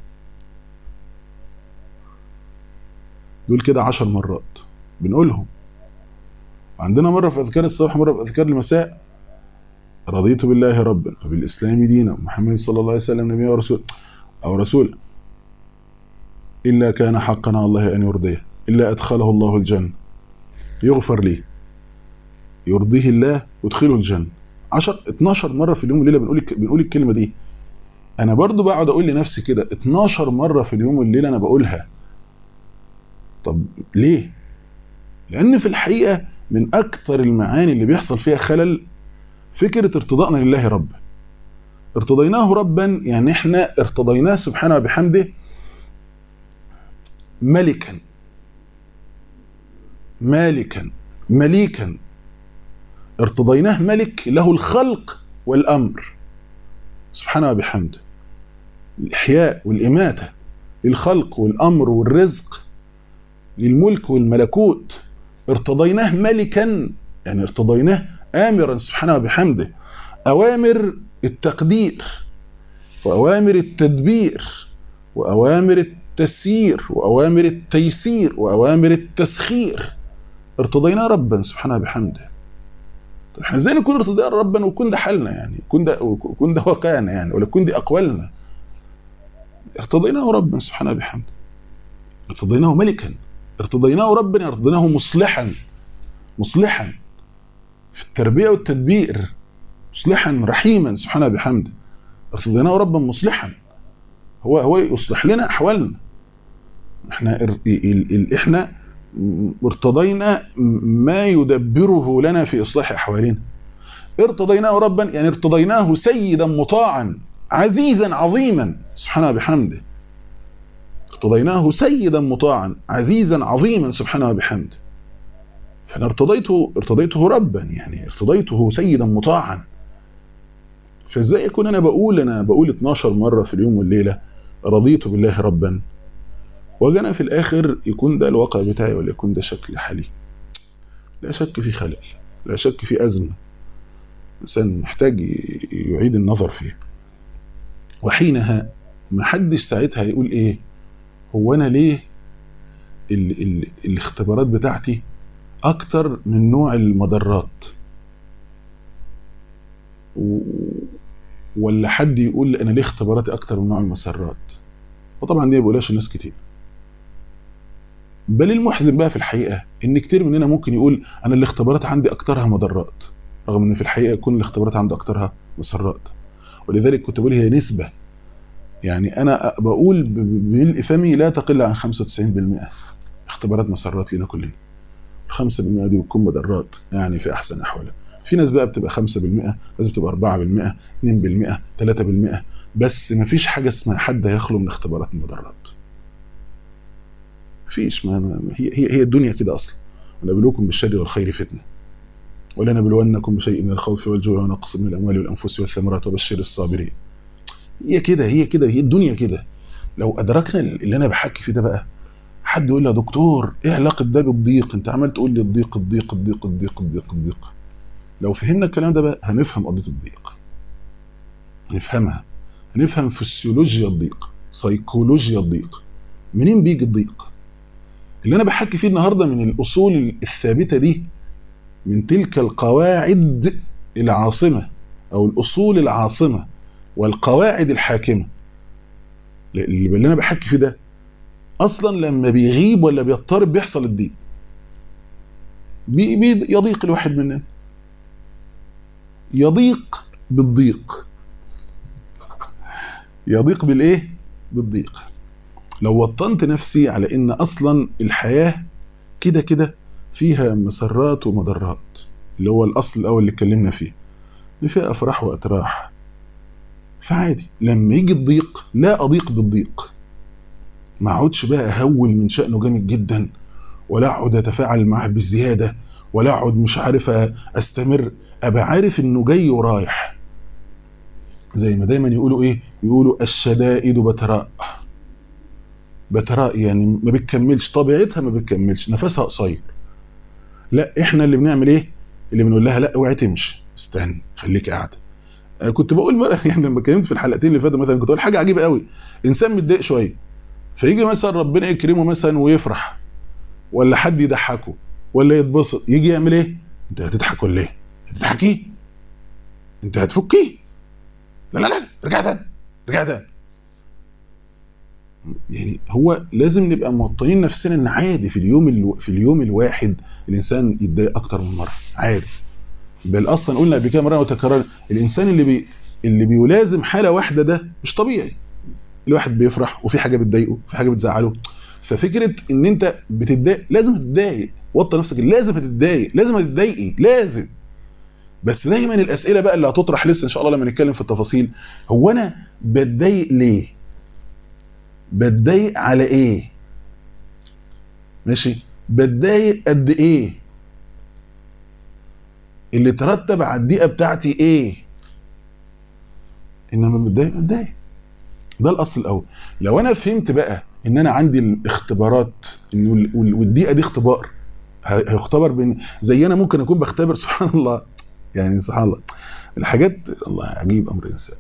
دول كده عشر مرات بنقولهم عندنا مرة في أذكار الصباح مرة في أذكار المساء رضيت بالله ربا وبالإسلام دينا ومحمد صلى الله عليه وسلم نبيا ورسول أو رسول إلا كان حقا على الله أن يرضيه إلا أدخله الله الجنة يغفر ليه يرضيه الله يدخله الجنة 10 12 مرة في اليوم والليلة بنقول الك- بنقول الكلمة دي أنا برضو بقعد أقول لنفسي كده 12 مرة في اليوم والليلة أنا بقولها طب ليه؟ لأن في الحقيقة من أكتر المعاني اللي بيحصل فيها خلل فكرة ارتضائنا لله رب ارتضيناه ربا يعني احنا ارتضيناه سبحانه وبحمده ملكا مالكا مليكا ارتضيناه ملك له الخلق والأمر سبحانه وبحمده الإحياء والإماتة للخلق والأمر والرزق للملك والملكوت ارتضيناه ملكا يعني ارتضيناه آمرا سبحانه وبحمده أوامر التقدير وأوامر التدبير وأوامر التسيير وأوامر التيسير وأوامر التسخير ارتضيناه ربا سبحانه بحمده طب احنا ازاي نكون ارتضينا ربا ويكون ده حالنا يعني يكون ده ويكون ده واقعنا يعني ولا يكون دي اقوالنا ارتضيناه ربا سبحانه بحمده ارتضيناه ملكا ارتضيناه ربا ارتضيناه مصلحا مصلحا في التربيه والتدبير مصلحا رحيما سبحانه بحمده ارتضيناه ربا مصلحا هو هو يصلح لنا احوالنا احنا ار- ال- ال- احنا ارتضينا ما يدبره لنا في اصلاح احوالنا ارتضيناه ربا يعني ارتضيناه سيدا مطاعا عزيزا عظيما سبحانه بحمده ارتضيناه سيدا مطاعا عزيزا عظيما سبحانه بحمده فانا ارتضيته ارتضيته ربا يعني ارتضيته سيدا مطاعا فازاي اكون انا بقول انا بقول 12 مره في اليوم والليله رضيت بالله ربا واجي انا في الاخر يكون ده الواقع بتاعي ولا يكون ده شكل حالي لا شك في خلل لا شك في ازمه الانسان محتاج ي- يعيد النظر فيه وحينها ما حدش ساعتها يقول ايه هو انا ليه ال ال الاختبارات بتاعتي اكتر من نوع المضرات و ولا حد يقول انا ليه اختباراتي اكتر من نوع المسرات وطبعا دي ما بيقولهاش الناس كتير بل المحزن بقى في الحقيقه ان كتير مننا ممكن يقول انا الاختبارات عندي اكترها مضرات رغم ان في الحقيقه يكون الاختبارات عنده اكترها مسرات ولذلك كنت بقول هي نسبه يعني انا بقول ب- ب- بملء فمي لا تقل عن 95% اختبارات مسرات لنا كلنا ال 5% دي بتكون مضرات يعني في احسن احوالها في ناس بقى بتبقى 5% ناس بتبقى 4% 2% 3% بس ما فيش حاجه اسمها حد هيخلو من اختبارات المضرات مفيش ما ما ما- هي هي هي الدنيا كده اصلا ونبلوكم بالشر والخير فتنه ولنبلونكم بشيء من الخوف والجوع ونقص من الاموال والانفس والثمرات وبشر الصابرين هي كده هي كده هي الدنيا كده لو ادركنا اللي انا بحكي فيه ده بقى حد يقول لي يا دكتور ايه علاقه ده بالضيق انت عمال تقول لي الضيق الضيق الضيق الضيق الضيق الضيق لو فهمنا الكلام ده بقى هنفهم قضيه الضيق هنفهمها هنفهم فسيولوجيا الضيق سيكولوجيا الضيق منين بيجي الضيق اللي انا بحكي فيه النهارده من الاصول الثابته دي من تلك القواعد العاصمه او الاصول العاصمه والقواعد الحاكمه اللي اللي انا بحكي فيه ده اصلا لما بيغيب ولا بيضطرب بيحصل الضيق بي بي يضيق الواحد مننا يضيق بالضيق يضيق بالايه بالضيق لو وطنت نفسي على ان اصلا الحياه كده كده فيها مسرات ومضرات اللي هو الاصل الاول اللي اتكلمنا فيه اللي فيها افراح واتراح فعادي لما يجي الضيق لا اضيق بالضيق ما اقعدش بقى اهول من شانه جامد جدا ولا اقعد اتفاعل معاه بزياده ولا اقعد مش عارف استمر ابقى عارف انه جاي ورايح زي ما دايما يقولوا ايه يقولوا الشدائد بتراء بتراء يعني ما بتكملش طبيعتها ما بتكملش نفسها قصير لا احنا اللي بنعمل ايه اللي بنقول لها لا اوعي تمشي استنى خليك قاعده أنا كنت بقول مرة يعني لما اتكلمت في الحلقتين اللي فاتوا مثلا كنت بقول حاجه عجيبه قوي انسان متضايق شويه فيجي مثلا ربنا يكرمه مثلا ويفرح ولا حد يضحكه ولا يتبسط يجي يعمل ايه؟ انت هتضحك ولا ايه؟ هتضحكي؟ انت هتفكي؟ لا لا لا رجع تاني رجع تاني يعني هو لازم نبقى موطنين نفسنا ان عادي في اليوم الو... في اليوم الواحد الانسان يتضايق اكتر من مره عادي بل اصلا قلنا قبل كده مره وتكرر الانسان اللي بي اللي بيلازم حاله واحده ده مش طبيعي الواحد بيفرح وفي حاجه بتضايقه في حاجه بتزعله ففكره ان انت بتتضايق لازم تتضايق وطي نفسك لازم هتتضايق لازم هتتضايقي لازم بس دايما الاسئله بقى اللي هتطرح لسه ان شاء الله لما نتكلم في التفاصيل هو انا بتضايق ليه؟ بتضايق على ايه؟ ماشي؟ بتضايق قد ايه؟ اللي ترتب على الضيقه بتاعتي ايه؟ انما متضايق متضايق ده الاصل الاول لو انا فهمت بقى ان انا عندي الاختبارات ان والضيقه دي اختبار هيختبر بين زي انا ممكن اكون بختبر سبحان الله يعني سبحان الله الحاجات الله عجيب امر الانسان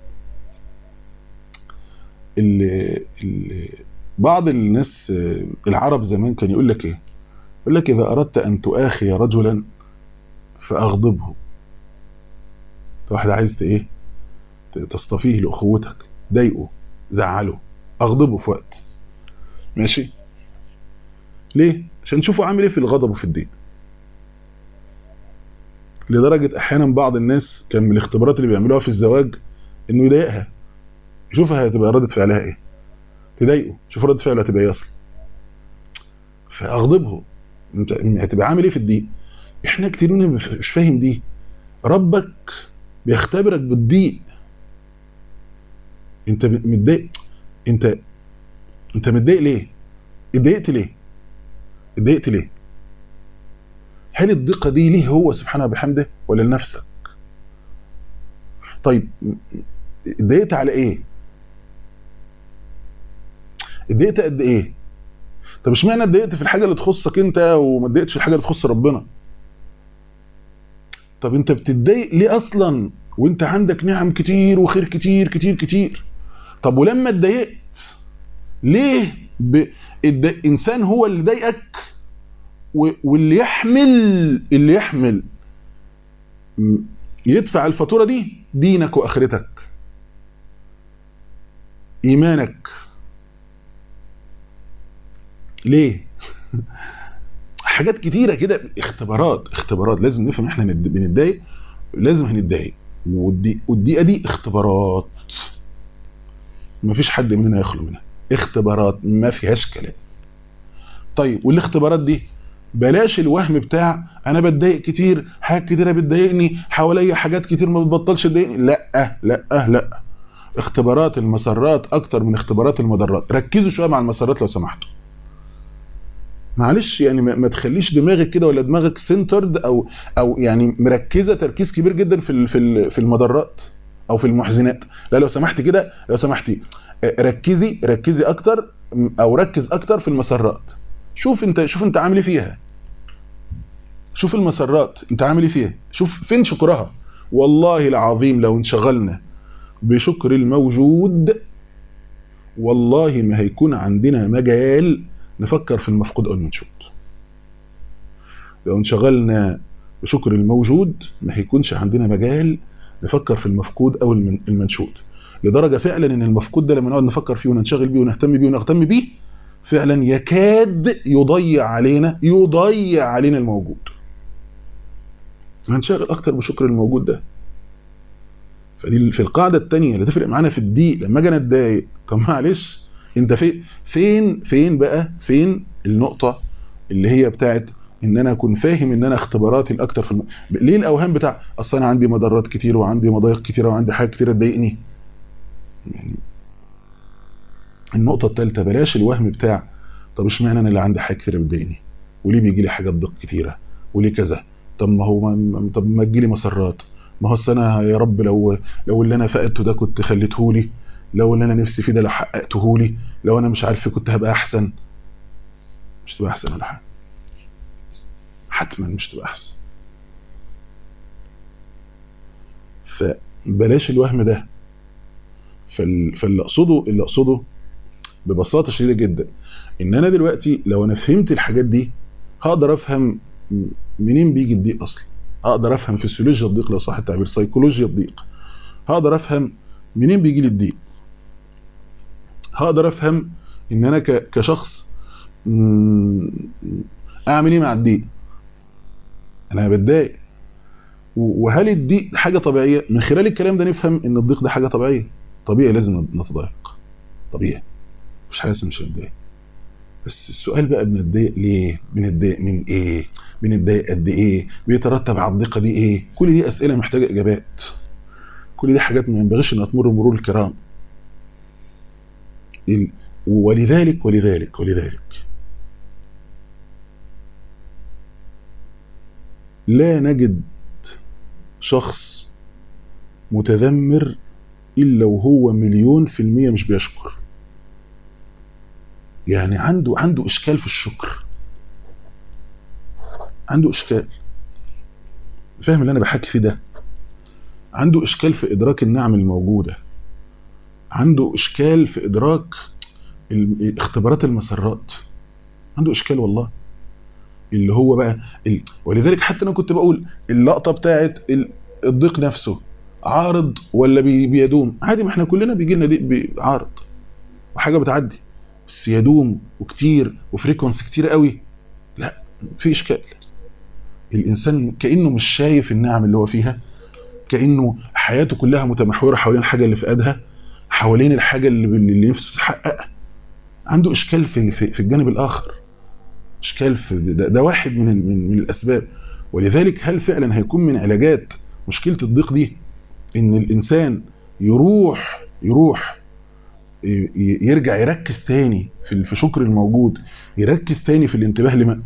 اللي, اللي بعض الناس العرب زمان كان يقول لك ايه يقول لك اذا اردت ان تؤاخي رجلا فاغضبه واحد عايز ت- ايه ت- تصطفيه لاخوتك ضايقه زعله اغضبه في وقت ماشي ليه عشان نشوفه عامل ايه في الغضب وفي الدين لدرجه احيانا بعض الناس كان من الاختبارات اللي بيعملوها في الزواج انه يضايقها يشوفها هتبقى ردة فعلها ايه تضايقه شوف ردة فعله هتبقى ايه اصلا فاغضبه انت هتبقى عامل ايه في الدين احنا كتير مننا مش فاهم دي ربك بيختبرك بالضيق انت متضايق انت انت متضايق ليه اتضايقت ليه اتضايقت ليه هل الضيقه دي ليه هو سبحانه وبحمده ولا لنفسك طيب اتضايقت على ايه اتضايقت قد ايه طب اشمعنى اتضايقت في الحاجه اللي تخصك انت وما اتضايقتش في الحاجه اللي تخص ربنا طب انت بتتضايق ليه اصلا وانت عندك نعم كتير وخير كتير كتير كتير طب ولما اتضايقت ليه ب... الد... انسان هو اللي ضايقك و... واللي يحمل اللي يحمل م- يدفع الفاتوره دي دينك واخرتك ايمانك ليه حاجات كتيره كده اختبارات اختبارات لازم نفهم احنا ند- بنتضايق لازم هنتضايق والدي- والدقيقه دي اختبارات مفيش حد مننا يخلو منها اختبارات ما فيهاش كلام طيب والاختبارات دي بلاش الوهم بتاع انا بتضايق كتير حاجات كتيره بتضايقني حواليا حاجات كتير ما بتبطلش تضايقني لا لا لا اختبارات المسرات اكتر من اختبارات المضرات ركزوا شويه مع المسرات لو سمحتوا معلش يعني ما ما تخليش دماغك كده ولا دماغك سنترد او او يعني مركزه تركيز كبير جدا في ال- في ال- في المضرات او في المحزنات لا لو سمحت كده لو سمحتي آه، ركزي ركزي اكتر م- او ركز اكتر في المسرات شوف انت شوف انت عامل ايه فيها شوف المسرات انت عامل ايه فيها شوف فين شكرها والله العظيم لو انشغلنا بشكر الموجود والله ما هيكون عندنا مجال نفكر في المفقود او المنشود لو انشغلنا بشكر الموجود ما هيكونش عندنا مجال نفكر في المفقود او المن- المنشود لدرجه فعلا ان المفقود ده لما نقعد نفكر فيه وننشغل بيه ونهتم بيه ونهتم بيه فعلا يكاد يضيع علينا يضيع علينا الموجود هنشغل اكتر بشكر الموجود ده فدي في القاعده الثانيه اللي تفرق معانا في الضيق لما اجي انا اتضايق طب معلش انت فين فين فين بقى فين النقطه اللي هي بتاعت ان انا اكون فاهم ان انا اختباراتي الاكتر في الم... ليه الاوهام بتاع اصل انا عندي مضرات كتير وعندي مضايق كتيره وعندي حاجات كتيره تضايقني يعني النقطه الثالثه بلاش الوهم بتاع طب اشمعنى انا اللي عندي حاجات كتيره بتضايقني وليه بيجي لي حاجات ضيق كتيره وليه كذا طب ما هو ما طب ما تجي لي مسرات ما هو أصل انا يا رب لو لو اللي انا فقدته ده كنت خليته لي لو اللي انا نفسي فيه ده لو حققته لي لو انا مش عارف إيه كنت هبقى احسن مش تبقى احسن ولا حاجه حتما مش تبقى احسن فبلاش الوهم ده فال... فاللي اقصده اللي اقصده ببساطه شديده جدا ان انا دلوقتي لو انا فهمت الحاجات دي هقدر افهم منين بيجي الضيق اصلا اقدر افهم فسيولوجيا الضيق لو صح التعبير سيكولوجيا الضيق هقدر افهم منين بيجي لي الضيق هقدر افهم ان انا ك- كشخص مم، اعمل ايه مع الضيق انا بتضايق و- وهل الضيق حاجه طبيعيه من خلال الكلام ده نفهم ان الضيق ده حاجه طبيعيه طبيعي لازم نتضايق طبيعي مش حاجه اسمها مش هنتضايق بس السؤال بقى بنتضايق ليه بنتضايق من ايه بنتضايق قد ايه بيترتب على الضيقه دي ايه كل دي اسئله محتاجه اجابات كل دي حاجات ما ينبغيش انها تمر مرور الكرام ال- ولذلك ولذلك ولذلك لا نجد شخص متذمر الا وهو مليون في المية مش بيشكر يعني عنده عنده اشكال في الشكر عنده اشكال فاهم اللي انا بحكي فيه ده عنده اشكال في ادراك النعم الموجوده عنده اشكال في ادراك ال- اختبارات المسرات عنده اشكال والله اللي هو بقى ال... ولذلك حتى انا كنت بقول اللقطه بتاعت ال- الضيق نفسه عارض ولا بي... بيدوم عادي ما احنا كلنا بيجي لنا ضيق عارض وحاجه بتعدي بس يدوم وكتير وفريكونس كتير قوي لا في اشكال الانسان كانه مش شايف النعم اللي هو فيها كانه حياته كلها متمحوره حوالين الحاجه اللي في ايدها حوالين الحاجه اللي, اللي نفسه تتحقق عنده اشكال في في, في الجانب الاخر اشكال في ده, ده واحد من, ال- من من الاسباب ولذلك هل فعلا هيكون من علاجات مشكله الضيق دي ان الانسان يروح يروح ي- ي- يرجع يركز تاني في ال- في شكر الموجود يركز تاني في الانتباه لما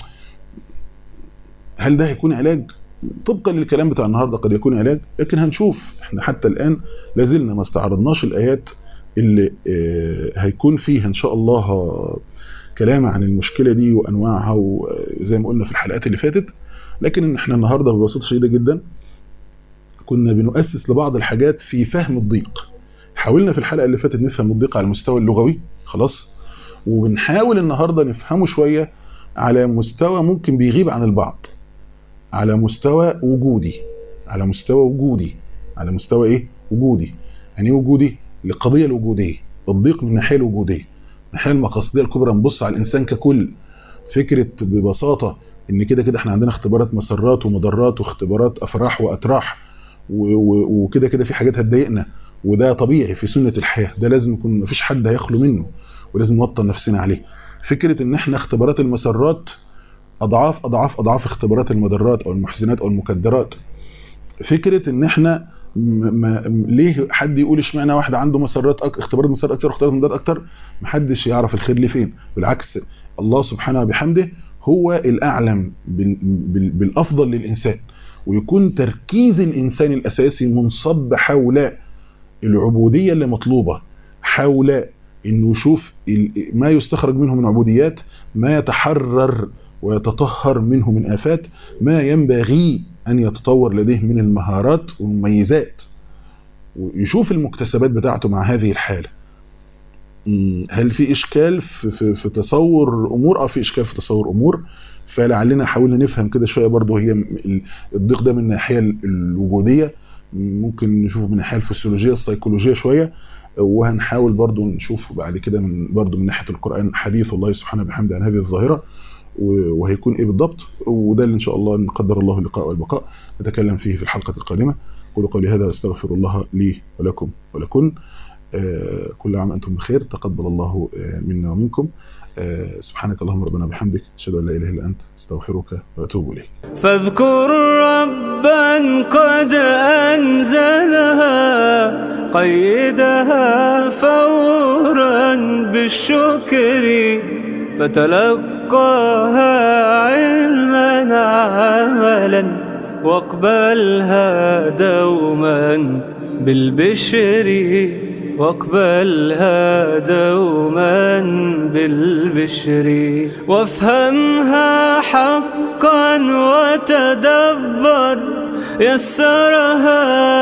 هل ده هيكون علاج طبقا للكلام بتاع النهارده قد يكون علاج لكن هنشوف احنا حتى الان لازلنا ما استعرضناش الايات اللي آه، هيكون فيها ان شاء الله آه، كلام عن المشكله دي وانواعها وزي ما قلنا في الحلقات اللي فاتت لكن ان احنا النهارده ببساطه شديده جدا كنا بنؤسس لبعض الحاجات في فهم الضيق حاولنا في الحلقه اللي فاتت نفهم الضيق على المستوى اللغوي خلاص وبنحاول النهارده نفهمه شويه على مستوى ممكن بيغيب عن البعض على مستوى وجودي على مستوى وجودي على مستوى ايه وجودي يعني ايه وجودي القضيه الوجوديه الضيق من الناحيه الوجوديه من الناحيه المقاصديه الكبرى نبص على الانسان ككل فكره ببساطه ان كده كده احنا عندنا اختبارات مسرات ومضرات واختبارات افراح واتراح و- و- وكده كده في حاجات هتضايقنا وده طبيعي في سنه الحياه ده لازم يكون مفيش حد هيخلو منه ولازم نوطن نفسنا عليه فكره ان احنا اختبارات المسرات اضعاف اضعاف اضعاف اختبارات المضرات او المحزنات او المكدرات فكره ان احنا م- ما م- ليه حد يقول اشمعنى واحد عنده مسرات أك... اختبارات مسرات اكتر واختبارات مضرات اكتر محدش يعرف الخير ليه فين بالعكس الله سبحانه وبحمده هو الاعلم بال... بال... بالافضل للانسان ويكون تركيز الانسان الاساسي منصب حول العبوديه اللي مطلوبه حول انه يشوف ال- ما يستخرج منه من عبوديات ما يتحرر ويتطهر منه من آفات ما ينبغي أن يتطور لديه من المهارات والمميزات ويشوف المكتسبات بتاعته مع هذه الحالة مم، هل في إشكال في, في, في تصور أمور؟ أه في إشكال في تصور أمور فلعلنا حاولنا نفهم كده شوية برضو هي م- ال- الضيق ده من الناحية ال- الوجودية ممكن نشوف من الناحية الفسيولوجية السيكولوجية شوية وهنحاول برضو نشوف بعد كده من برضو من ناحية القرآن حديث الله سبحانه وبحمده عن هذه الظاهرة و- وهيكون ايه بالضبط وده اللي ان شاء الله ان قدر الله اللقاء والبقاء نتكلم فيه في الحلقه القادمه قولوا قولي هذا واستغفر الله لي ولكم ولكن آه، كل عام انتم بخير تقبل الله آه، منا ومنكم آه، سبحانك اللهم ربنا بحمدك اشهد ان لا اله الا انت استغفرك واتوب اليك فاذكر ربا قد أنزلها قيدها فورا بالشكر فتلقاها علما عملا واقبلها دوما بالبشر واقبلها دوما بالبشر وافهمها حقا وتدبر يسرها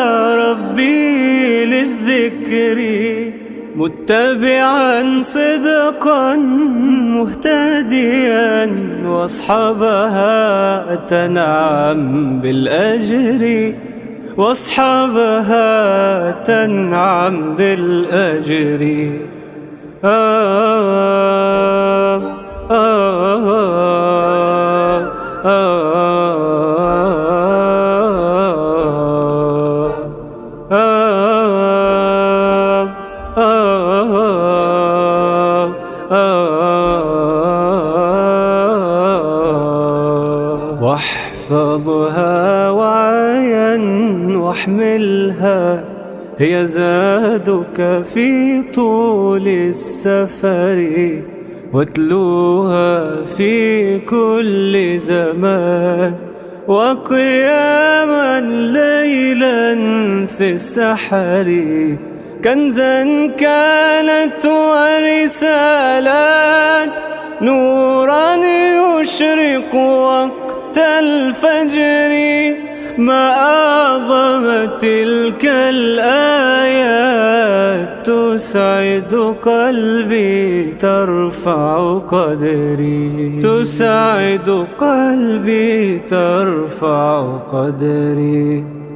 ربي للذكر متبعا صدقا مهتديا واصحابها تنعم بالاجر واصحابها تنعم بالاجر آه آه آه آه آه آه واحفظها وعيا واحملها هي زادك في طول السفر واتلوها في كل زمان وقياما ليلا في السحر كنزا كانت ورسالات نورا يشرق وقت الفجر ما أعظم تلك الآيات تسعد قلبي ترفع قدري تسعد قلبي ترفع قدري